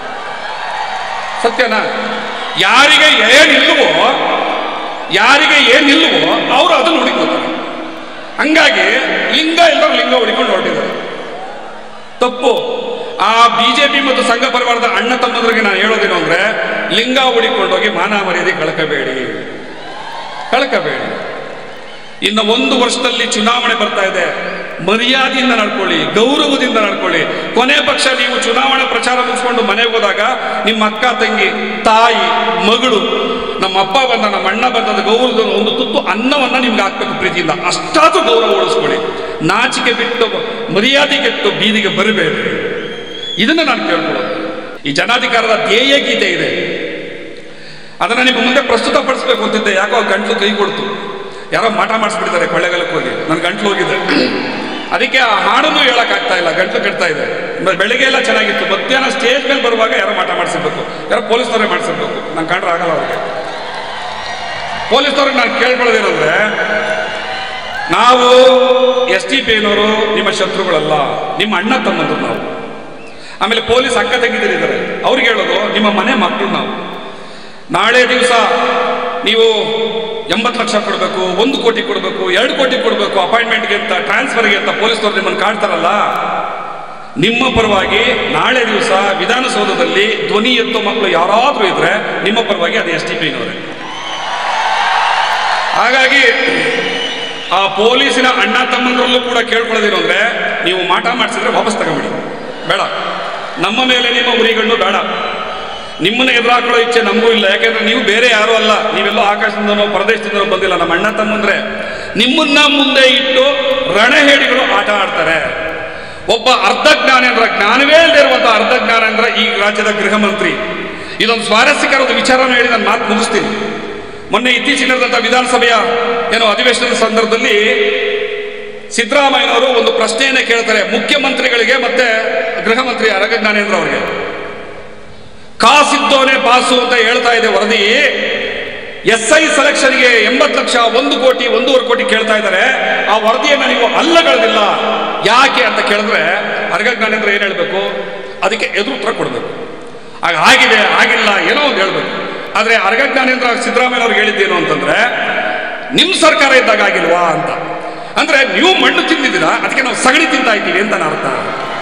ಸತ್ಯನಾ ಯಾರಿಗೆ ಏನಿಲ್ವೋ ಯಾರಿಗೆ ಏನಿಲ್ವೋ ಅವರು ಅದನ್ನು ಹುಡುಕೋತಾರೆ ಹಂಗಾಗಿ ಲಿಂಗ ಎಲ್ಲರೂ ಲಿಂಗ ಹುಡುಕೊಂಡು ಹೊರಟಿದ್ದಾರೆ ತಪ್ಪು ಆ ಬಿಜೆಪಿ ಮತ್ತು ಸಂಘ ಪರಿವಾರದ ಅಣ್ಣ ತಮ್ಮಂದ್ರಿಗೆ ನಾನು ಹೇಳೋದೇನು ಅಂದ್ರೆ ಲಿಂಗ ಹುಡಿಕೊಂಡೋಗಿ ಮಾನ ಮರ್ಯಾದೆ ಕಳ್ಕಬೇಡಿ ಕಳ್ಕಬೇಡಿ ಇನ್ನು ಒಂದು ವರ್ಷದಲ್ಲಿ ಚುನಾವಣೆ ಬರ್ತಾ ಇದೆ ಮರ್ಯಾದೆಯಿಂದ ನಡ್ಕೊಳ್ಳಿ ಗೌರವದಿಂದ ನಡ್ಕೊಳ್ಳಿ ಕೊನೆ ಪಕ್ಷ ನೀವು ಚುನಾವಣಾ ಪ್ರಚಾರ ಮುಗಿಸ್ಕೊಂಡು ಮನೆಗೆ ಹೋದಾಗ ನಿಮ್ಮ ಅಕ್ಕ ತಂಗಿ ತಾಯಿ ಮಗಳು ನಮ್ಮ ಅಪ್ಪ ಬಂದ ನಮ್ಮ ಅಣ್ಣ ಬಂದ ಗೌರವದ ಒಂದು ತುತ್ತು ಅನ್ನವನ್ನ ನಿಮ್ಗೆ ಹಾಕ್ಬೇಕು ಪ್ರೀತಿಯಿಂದ ಅಷ್ಟಾದ್ರೂ ಗೌರವ ಉಳಿಸ್ಕೊಳ್ಳಿ ನಾಚಿಕೆ ಬಿಟ್ಟು ಮರ್ಯಾದೆ ಕೆಟ್ಟು ಬೀದಿಗೆ ಬರಬೇಡಿ ಇದನ್ನ ನಾನು ಕೇಳ್ಕೊಳ್ಳೋದು ಈ ಜನಾಧಿಕಾರದ ಧ್ಯೇಯ ಗೀತೆ ಇದೆ ಅದನ್ನ ನಿಮ್ಮ ಮುಂದೆ ಪ್ರಸ್ತುತಪಡಿಸ್ಬೇಕು ಅಂತಿದ್ದೆ ಯಾಕೋ ಗಂಟ್ಲು ಕೈ ಕೊಡ್ತು ಯಾರೋ ಮಾಟ ಮಾಡಿಸ್ಬಿಟ್ಟಿದ್ದಾರೆ ಕೊಳ್ಳೆಗಾಲಕ್ಕೆ ಹೋಗಿ ನನ್ನ ಗಂಟ್ಲು ಹೋಗಿದೆ ಅದಕ್ಕೆ ಆ ಹಾಡನ್ನು ಹೇಳಕ್ಕಾಗ್ತಾ ಇಲ್ಲ ಗಂಟ್ಲು ಕೆಡ್ತಾ ಇದೆ ಬೆ- ಬೆಳಿಗ್ಗೆ ಎಲ್ಲ ಚೆನ್ನಾಗಿತ್ತು ಮಧ್ಯಾಹ್ನ ಸ್ಟೇಜ್ ಮೇಲೆ ಬರುವಾಗ ಯಾರೋ ಮಾಟ ಮಾಡಿಸಿರ್ಬೇಕು ಯಾರೋ ಪೊಲೀಸ್ನವರೇ ಮಾಡಿಸಿರ್ಬೇಕು ನಂಗೆ ಕಂಡ್ರೆ ಆಗಲ್ಲ ಅವ್ರಿಗೆ ಪೊಲೀಸ್ನವ್ರಿಗೆ ನಾನು ಕೇಳ್ಕೊಳ್ಳೋದೇನಂದ್ರೆ ನಾವು ಎಸ್ ಟಿ ಪಿ ಏನವರು ನಿಮ್ಮ ಶತ್ರುಗಳಲ್ಲ ನಿಮ್ಮ ಅಣ್ಣ ತಮ್ಮಂದ್ರು ನಾವು ಆಮೇಲೆ ಪೊಲೀಸ್ ಅಕ್ಕ ತೆಗೆದಿದ್ದಾರೆ ಅವ್ರಿಗೆ ಹೇಳೋದು ನಿಮ್ಮ ಮನೆ ಮಕ್ಕಳು ನಾವು ನಾಳೆ ದಿವಸ ನೀವು ಎಂಬತ್ತು ಲಕ್ಷ ಕೊಡಬೇಕು ಒಂದು ಕೋಟಿ ಕೊಡಬೇಕು ಎರಡು ಕೋಟಿ ಕೊಡಬೇಕು ಅಪಾಯಿಂಟ್ಮೆಂಟ್ಗೆ ಅಂತ ಟ್ರಾನ್ಸ್ಫರ್ಗೆ ಅಂತ ಪೊಲೀಸ್ನವ್ರು ನಿಮ್ಮನ್ನು ಕಾಡ್ತಾರಲ್ಲ ನಿಮ್ಮ ಪರವಾಗಿ ನಾಳೆ ದಿವಸ ವಿಧಾನಸೌಧದಲ್ಲಿ ಧ್ವನಿ ಎತ್ತೋ ಮಕ್ಕಳು ಯಾರಾದರೂ ಇದ್ರೆ ನಿಮ್ಮ ಪರವಾಗಿ ಅದು ಎಸ್ ಟಿ ಪಿನವರೇ ಹಾಗಾಗಿ ಆ ಪೊಲೀಸಿನ ಅಣ್ಣ ತಮ್ಮಂದ್ರಲ್ಲೂ ಕೂಡ ಕೇಳ್ಕೊಳ್ಳೋದೇನು ಅಂದ್ರೆ ನೀವು ಮಾಟ ಮಾಡಿಸಿದ್ರೆ ವಾಪಸ್ ತಗೊಂಬಿಡಿ ಬೇಡ ನಮ್ಮ ಮೇಲೆ ನಿಮ್ಮ ಉರಿಗಣ್ಣು ಬೇಡ ನಿಮ್ಮನ್ನ ಎದುರಾಕೊಳ್ಳೋ ಇಚ್ಛೆ ನಮಗೂ ಇಲ್ಲ ಯಾಕೆಂದ್ರೆ ನೀವು ಬೇರೆ ಯಾರೂ ಅಲ್ಲ ನೀವೆಲ್ಲೋ ಆಕಾಶದಿಂದನೋ ಪ್ರದೇಶದಿಂದನೋ ಬಂದಿಲ್ಲ ನಮ್ಮ ಅಣ್ಣ ತಮ್ಮಂದ್ರೆ ನಿಮ್ಮನ್ನ ಮುಂದೆ ಇಟ್ಟು ರಣಹೇಡಿಗಳು ಆಟ ಆಡ್ತಾರೆ ಒಬ್ಬ ಅರ್ಧ ಜ್ಞಾನೇಂದ್ರ ಜ್ಞಾನವೇ ಇಲ್ಲದೆ ಇರುವಂತ ಅರ್ಧ ಜ್ಞಾನೇಂದ್ರ ಈ ರಾಜ್ಯದ ಗೃಹ ಮಂತ್ರಿ ಇದೊಂದು ಸ್ವಾರಸ್ಯಕರದ ವಿಚಾರನ ಹೇಳಿ ನಾನು ಮಾತು ಮುಗಿಸ್ತೀನಿ ಮೊನ್ನೆ ಇತ್ತೀಚೆಗೆ ನಡೆದಂಥ ವಿಧಾನಸಭೆಯ ಏನೋ ಅಧಿವೇಶನದ ಸಂದರ್ಭದಲ್ಲಿ ಸಿದ್ದರಾಮಯ್ಯನವರು ಒಂದು ಪ್ರಶ್ನೆಯನ್ನೇ ಕೇಳ್ತಾರೆ ಮುಖ್ಯಮಂತ್ರಿಗಳಿಗೆ ಮತ್ತೆ ಗೃಹ ಮಂತ್ರಿ ಅರಗ ಜ್ಞಾನೇಂದ್ರ ಅವರಿಗೆ ಕಾಸಿದ್ದೋನೆ ಪಾಸು ಅಂತ ಹೇಳ್ತಾ ಇದೆ ವರದಿ ಎಸ್ ಐ ಸೆಲೆಕ್ಷನ್ಗೆ ಎಂಬತ್ತು ಲಕ್ಷ ಒಂದು ಕೋಟಿ ಒಂದೂವರೆ ಕೋಟಿ ಕೇಳ್ತಾ ಇದ್ದಾರೆ ಆ ವರದಿಯನ್ನು ನೀವು ಅಲ್ಲಗಳದಿಲ್ಲ ಯಾಕೆ ಅಂತ ಕೇಳಿದ್ರೆ ಅರ್ಗ ಜ್ಞಾನೇಂದ್ರ ಏನು ಹೇಳಬೇಕು ಅದಕ್ಕೆ ಎದುರು ಉತ್ತರ ಕೊಡಬೇಕು ಆಗ ಆಗಿದೆ ಆಗಿಲ್ಲ ಏನೋ ಒಂದು ಹೇಳ್ಬೇಕು ಆದರೆ ಅರ್ಗ ಜ್ಞಾನೇಂದ್ರ ಸಿದ್ದರಾಮಯ್ಯ ಅವ್ರಿಗೆ ಹೇಳಿದ್ದೇನು ಅಂತಂದ್ರೆ ನಿಮ್ಮ ಸರ್ಕಾರ ಇದ್ದಾಗ ಆಗಿಲ್ವಾ ಅಂತ ಅಂದ್ರೆ ನೀವು ಮಣ್ಣು ತಿಂದಿದ್ದೀರಾ ಅದಕ್ಕೆ ನಾವು ಸಗಣಿ ತಿಂತಾ ಇದ್ದೀವಿ ಅಂತ ನನ್ನ ಅರ್ಥ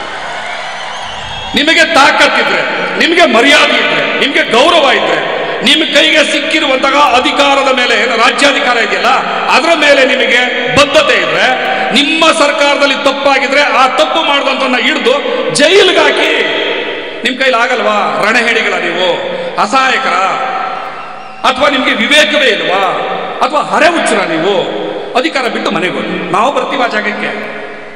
ನಿಮಗೆ ತಾಕತ್ತಿದ್ರೆ ನಿಮಗೆ ಮರ್ಯಾದೆ ಇದ್ರೆ ನಿಮಗೆ ಗೌರವ ಇದ್ರೆ ನಿಮ್ಮ ಕೈಗೆ ಸಿಕ್ಕಿರುವಂತಹ ಅಧಿಕಾರದ ಮೇಲೆ ಏನು ರಾಜ್ಯಾಧಿಕಾರ ಇದೆಯಲ್ಲ ಅದರ ಮೇಲೆ ನಿಮಗೆ ಬದ್ಧತೆ ಇದ್ರೆ ನಿಮ್ಮ ಸರ್ಕಾರದಲ್ಲಿ ತಪ್ಪಾಗಿದ್ರೆ ಆ ತಪ್ಪು ಮಾಡಿದಂತನ್ನ ಹಿಡಿದು ಜೈಲಿಗೆ ಹಾಕಿ ನಿಮ್ ಕೈಲಿ ಆಗಲ್ವಾ ರಣಹೇಡಿಗಳ ನೀವು ಅಸಹಾಯಕರ ಅಥವಾ ನಿಮ್ಗೆ ವಿವೇಕವೇ ಇಲ್ವಾ ಅಥವಾ ಹರೆ ಹುಚ್ಚರ ನೀವು ಅಧಿಕಾರ ಬಿಟ್ಟು ಮನೆಗೆ ಹೋಗಿ ನಾವು ಬರ್ತೀವಿ ಆ ಜಾಗಕ್ಕೆ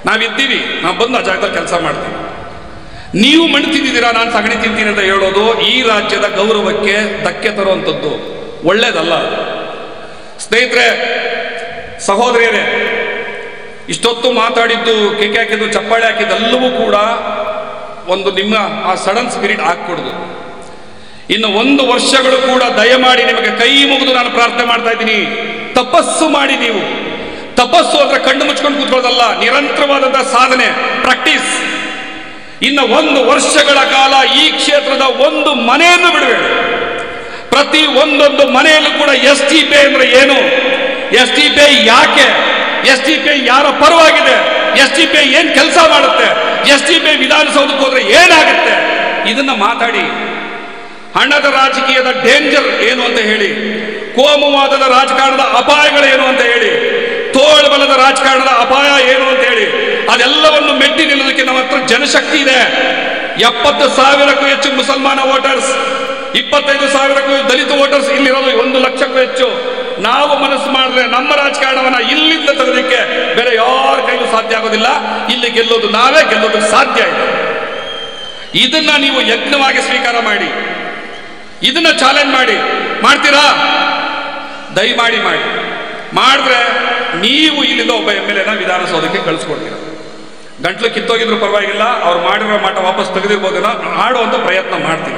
ನಾವಿದ್ದೀವಿ ನಾವು ಬಂದು ಆ ಜಾಗದಲ್ಲಿ ಕೆಲಸ ಮಾಡ್ತೀವಿ ನೀವು ಮಣ್ಣು ತಿಂದಿದ್ದೀರಾ ನಾನು ಸಗಣಿ ತಿಂತೀನಿ ಅಂತ ಹೇಳೋದು ಈ ರಾಜ್ಯದ ಗೌರವಕ್ಕೆ ಧಕ್ಕೆ ತರುವಂಥದ್ದು ಒಳ್ಳೇದಲ್ಲ ಅದು. ಸ್ನೇಹಿತರೆ ಸಹೋದರಿಯರೇ ಇಷ್ಟೊತ್ತು ಮಾತಾಡಿದ್ದು ಕೇಕೆ ಹಾಕಿದ್ದು ಚಪ್ಪಾಳೆ ಹಾಕಿದ್ದೆಲ್ಲವೂ ಕೂಡ ಒಂದು ನಿಮ್ಮ ಆ ಸಡನ್ ಸ್ಪಿರಿಟ್ ಹಾಕ್ಕೊಡುದು ಇನ್ನು ಒಂದು ವರ್ಷಗಳು ಕೂಡ ದಯಮಾಡಿ ನಿಮಗೆ ಕೈ ಮುಗಿದು ನಾನು ಪ್ರಾರ್ಥನೆ ಮಾಡ್ತಾ ಇದ್ದೀನಿ ತಪಸ್ಸು ಮಾಡಿ ನೀವು ತಪಸ್ಸು ಅಂದ್ರೆ ಕಣ್ಣು ಮುಚ್ಕೊಂಡು ಕೂತ್ಕೊಳ್ಳೋದಲ್ಲ ನಿರಂತರವಾದಂತಹ ಸಾಧನೆ ಪ್ರಾಕ್ಟೀಸ್ ಇನ್ನು ಒಂದು ವರ್ಷಗಳ ಕಾಲ ಈ ಕ್ಷೇತ್ರದ ಒಂದು ಮನೆಯನ್ನು ಬಿಡಬೇಡಿ ಪ್ರತಿ ಒಂದೊಂದು ಮನೆಯಲ್ಲೂ ಕೂಡ ಎಸ್ ಟಿ ಪೇ ಅಂದ್ರೆ ಏನು ಎಸ್ ಟಿ ಪೇ ಯಾಕೆ ಎಸ್ ಟಿ ಪೇ ಯಾರ ಪರವಾಗಿದೆ ಎಸ್ ಟಿ ಪೇ ಏನ್ ಕೆಲಸ ಮಾಡುತ್ತೆ ಎಸ್ ಟಿ ಪೇ ವಿಧಾನಸೌಧಕ್ಕೆ ಹೋದ್ರೆ ಏನಾಗುತ್ತೆ ಇದನ್ನ ಮಾತಾಡಿ ಹಣದ ರಾಜಕೀಯದ ಡೇಂಜರ್ ಏನು ಅಂತ ಹೇಳಿ ಕೋಮುವಾದದ ರಾಜಕಾರಣದ ಅಪಾಯಗಳೇನು ಅಂತ ಹೇಳಿ ತೋಳ್ಬಲದ ರಾಜಕಾರಣದ ಅಪಾಯ ಏನು ಅಂತ ಹೇಳಿ ಅದೆಲ್ಲವನ್ನು ಮೆಟ್ಟಿ ನಿಲ್ಲೋದಕ್ಕೆ ನಮ್ಮ ಹತ್ರ ಜನಶಕ್ತಿ ಇದೆ ಎಪ್ಪತ್ತು ಸಾವಿರಕ್ಕೂ ಹೆಚ್ಚು ಮುಸಲ್ಮಾನ ವೋಟರ್ಸ್ ಇಪ್ಪತ್ತೈದು ಸಾವಿರಕ್ಕೂ ದಲಿತ ವೋಟರ್ಸ್ ಇಲ್ಲಿರೋದು ಒಂದು ಲಕ್ಷಕ್ಕೂ ಹೆಚ್ಚು ನಾವು ಮನಸ್ಸು ಮಾಡಿದ್ರೆ ನಮ್ಮ ರಾಜಕಾರಣವನ್ನ ಇಲ್ಲಿಂದ ತೆಗೆದಕ್ಕೆ ಬೇರೆ ಯಾರ ಕೈಲೂ ಸಾಧ್ಯ ಆಗೋದಿಲ್ಲ ಇಲ್ಲಿ ಗೆಲ್ಲೋದು ನಾವೇ ಗೆಲ್ಲೋದಕ್ಕೆ ಸಾಧ್ಯ ಇದೆ ಇದನ್ನ ನೀವು ಯಜ್ಞವಾಗಿ ಸ್ವೀಕಾರ ಮಾಡಿ ಇದನ್ನ ಚಾಲೆಂಜ್ ಮಾಡಿ ಮಾಡ್ತೀರಾ ದಯಮಾಡಿ ಮಾಡಿ ಮಾಡಿದ್ರೆ ನೀವು ಇಲ್ಲಿಂದ ಒಬ್ಬ ಎಮ್ ಎಲ್ ಎನ ವಿಧಾನಸೌಧಕ್ಕೆ ಕಳಿಸ್ಕೊಡ್ತೀರ ಗಂಟ್ಲು ಕಿತ್ತೋಗಿದ್ರು ಪರವಾಗಿಲ್ಲ ಅವ್ರು ಮಾಡಿರೋ ಮಾಟ ವಾಪಸ್ ತೆಗೆದಿರ್ಬೋದನ್ನ ಆಡುವಂತ ಪ್ರಯತ್ನ ಮಾಡ್ತೀನಿ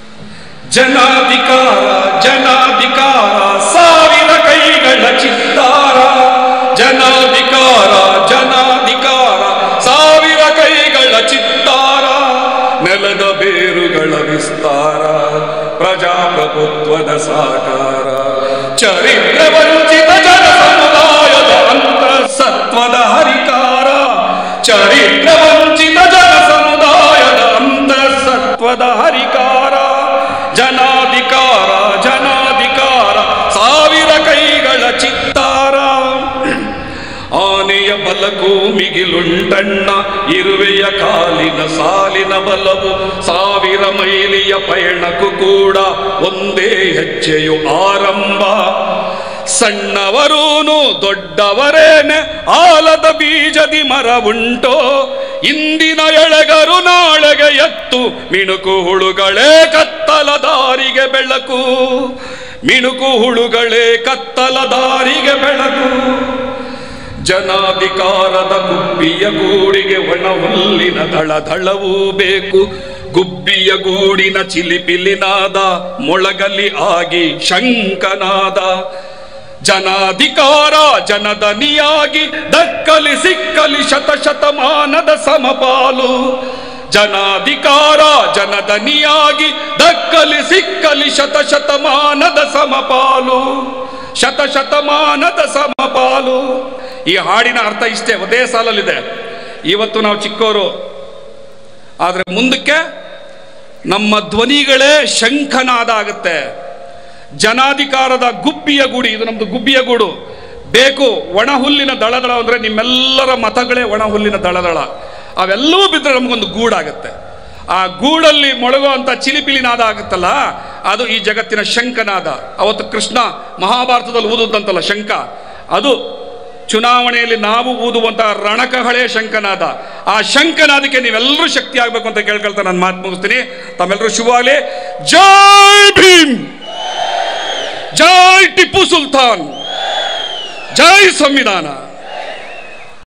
ಜನಾಧಿಕಾರ ಜನಾಧಿಕಾರ ಸಾವಿರ ಕೈಗಳ ಚಿತ್ತಾರ ಜನಾಧಿಕಾರ ಜನಾಧಿಕಾರ ಸಾವಿರ ಕೈಗಳ ಚಿತ್ತಾರ ನೆಲದ ಬೇರುಗಳ ವಿಸ್ತಾರ ಪ್ರಜಾಪ್ರಭುತ್ವದ ಸಾಕಾರ ಚರಿತ್ರೆ ವಂಚಿತ ಜನ ಸಮುದಾಯದ ಅಂತಸತ್ವದ ಹರಿಕಾರ ಚರಿತ್ರೆ ವಂಚಿತ ಜನ ಸಮುದಾಯದ ಅಂತಸತ್ವದ ಹರಿಕಾರ ಜನಾಧಿಕಾರ ಜನಾಧಿಕಾರ ಸಾವಿರ ಕೈಗಳ ಚಿತ್ತಾರ ಆನೆಯ ಬಲಕ್ಕೂ ಮಿಗಿಲುಂಟಣ್ಣ ಇರುವೆಯ ಕಾಲಿನ ಸಾಲಿನ ಬಲವು ಸಾವಿರ ಮೈಲಿಯ ಪಯಣಕ್ಕೂ ಕೂಡ ಒಂದೇ ಹೆಜ್ಜೆಯು ಆರಂಭ ಸಣ್ಣವರೂನು ದೊಡ್ಡವರೇನೆ ಆಲದ ಬೀಜದಿ ಮರ ಉಂಟೋ ಇಂದಿನ ಎಳೆಗರು ನಾಳೆಗೆ ಎತ್ತು ಮಿಣುಕು ಹುಳುಗಳೇ ಕತ್ತಲ ದಾರಿಗೆ ಬೆಳಕು ಮಿಣುಕು ಹುಳುಗಳೇ ಕತ್ತಲ ದಾರಿಗೆ ಬೆಳಕು ಜನಾಧಿಕಾರದ ಗುಬ್ಬಿಯ ಗೂಡಿಗೆ ಒಣ ಹುಲ್ಲಿನ ದಳದಳವೂ ಬೇಕು ಗುಬ್ಬಿಯ ಗೂಡಿನ ಚಿಲಿಪಿಲಿನಾದ ಮೊಳಗಲಿ ಆಗಿ ಶಂಕನಾದ ಜನಾಧಿಕಾರ ಜನದನಿಯಾಗಿ ದಕ್ಕಲಿ ಸಿಕ್ಕಲಿ ಶತಶತಮಾನದ ಸಮಪಾಲು ಜನಾಧಿಕಾರ ಜನದನಿಯಾಗಿ ದಕ್ಕಲಿ ಸಿಕ್ಕಲಿ ಶತಶತಮಾನದ ಸಮಪಾಲು ಶತಶತಮಾನದ ಸಮಪಾಲು ಈ ಹಾಡಿನ ಅರ್ಥ ಇಷ್ಟೇ ಒಂದೇ ಸಾಲಲ್ಲಿದೆ ಇವತ್ತು ನಾವು ಚಿಕ್ಕವರು ಆದರೆ ಮುಂದಕ್ಕೆ ನಮ್ಮ ಧ್ವನಿಗಳೇ ಶಂಖನಾದ ಆಗುತ್ತೆ ಜನಾಧಿಕಾರದ ಗುಬ್ಬಿಯ ಗೂಡಿ ಇದು ನಮ್ದು ಗುಬ್ಬಿಯ ಗೂಡು ಬೇಕು ಒಣ ಹುಲ್ಲಿನ ದಳದಳ ಅಂದ್ರೆ ನಿಮ್ಮೆಲ್ಲರ ಮತಗಳೇ ಒಣ ಹುಲ್ಲಿನ ದಳದಳ ಅವೆಲ್ಲವೂ ಬಿದ್ದರೆ ನಮಗೊಂದು ಗೂಡಾಗುತ್ತೆ ಆ ಗೂಡಲ್ಲಿ ಮೊಳಗುವಂಥ ಚಿಲಿಪಿಲಿನಾದ ಆಗುತ್ತಲ್ಲ ಅದು ಈ ಜಗತ್ತಿನ ಶಂಖನಾದ ಅವತ್ತು ಕೃಷ್ಣ ಮಹಾಭಾರತದಲ್ಲಿ ಊದುತ್ತಂತಲ್ಲ ಶಂಖ ಅದು ಚುನಾವಣೆಯಲ್ಲಿ ನಾವು ಊದುವಂತಹ ರಣಕಹಳೆ ಶಂಕನಾದ ಆ ಶಂಕನಾದಕ್ಕೆ ನೀವೆಲ್ಲರೂ ಶಕ್ತಿ ಆಗಬೇಕು ಅಂತ ಕೇಳ್ಕೊಳ್ತಾ ನಾನು ಮಾತು ಮುಗಿಸ್ತೀನಿ ತಮ್ಮೆಲ್ಲರೂ ಶುಭವಾಗಲಿ ಜೈ ಭೀಮ್ ಜೈ ಟಿಪ್ಪು ಸುಲ್ತಾನ್ ಜೈ ಸಂವಿಧಾನ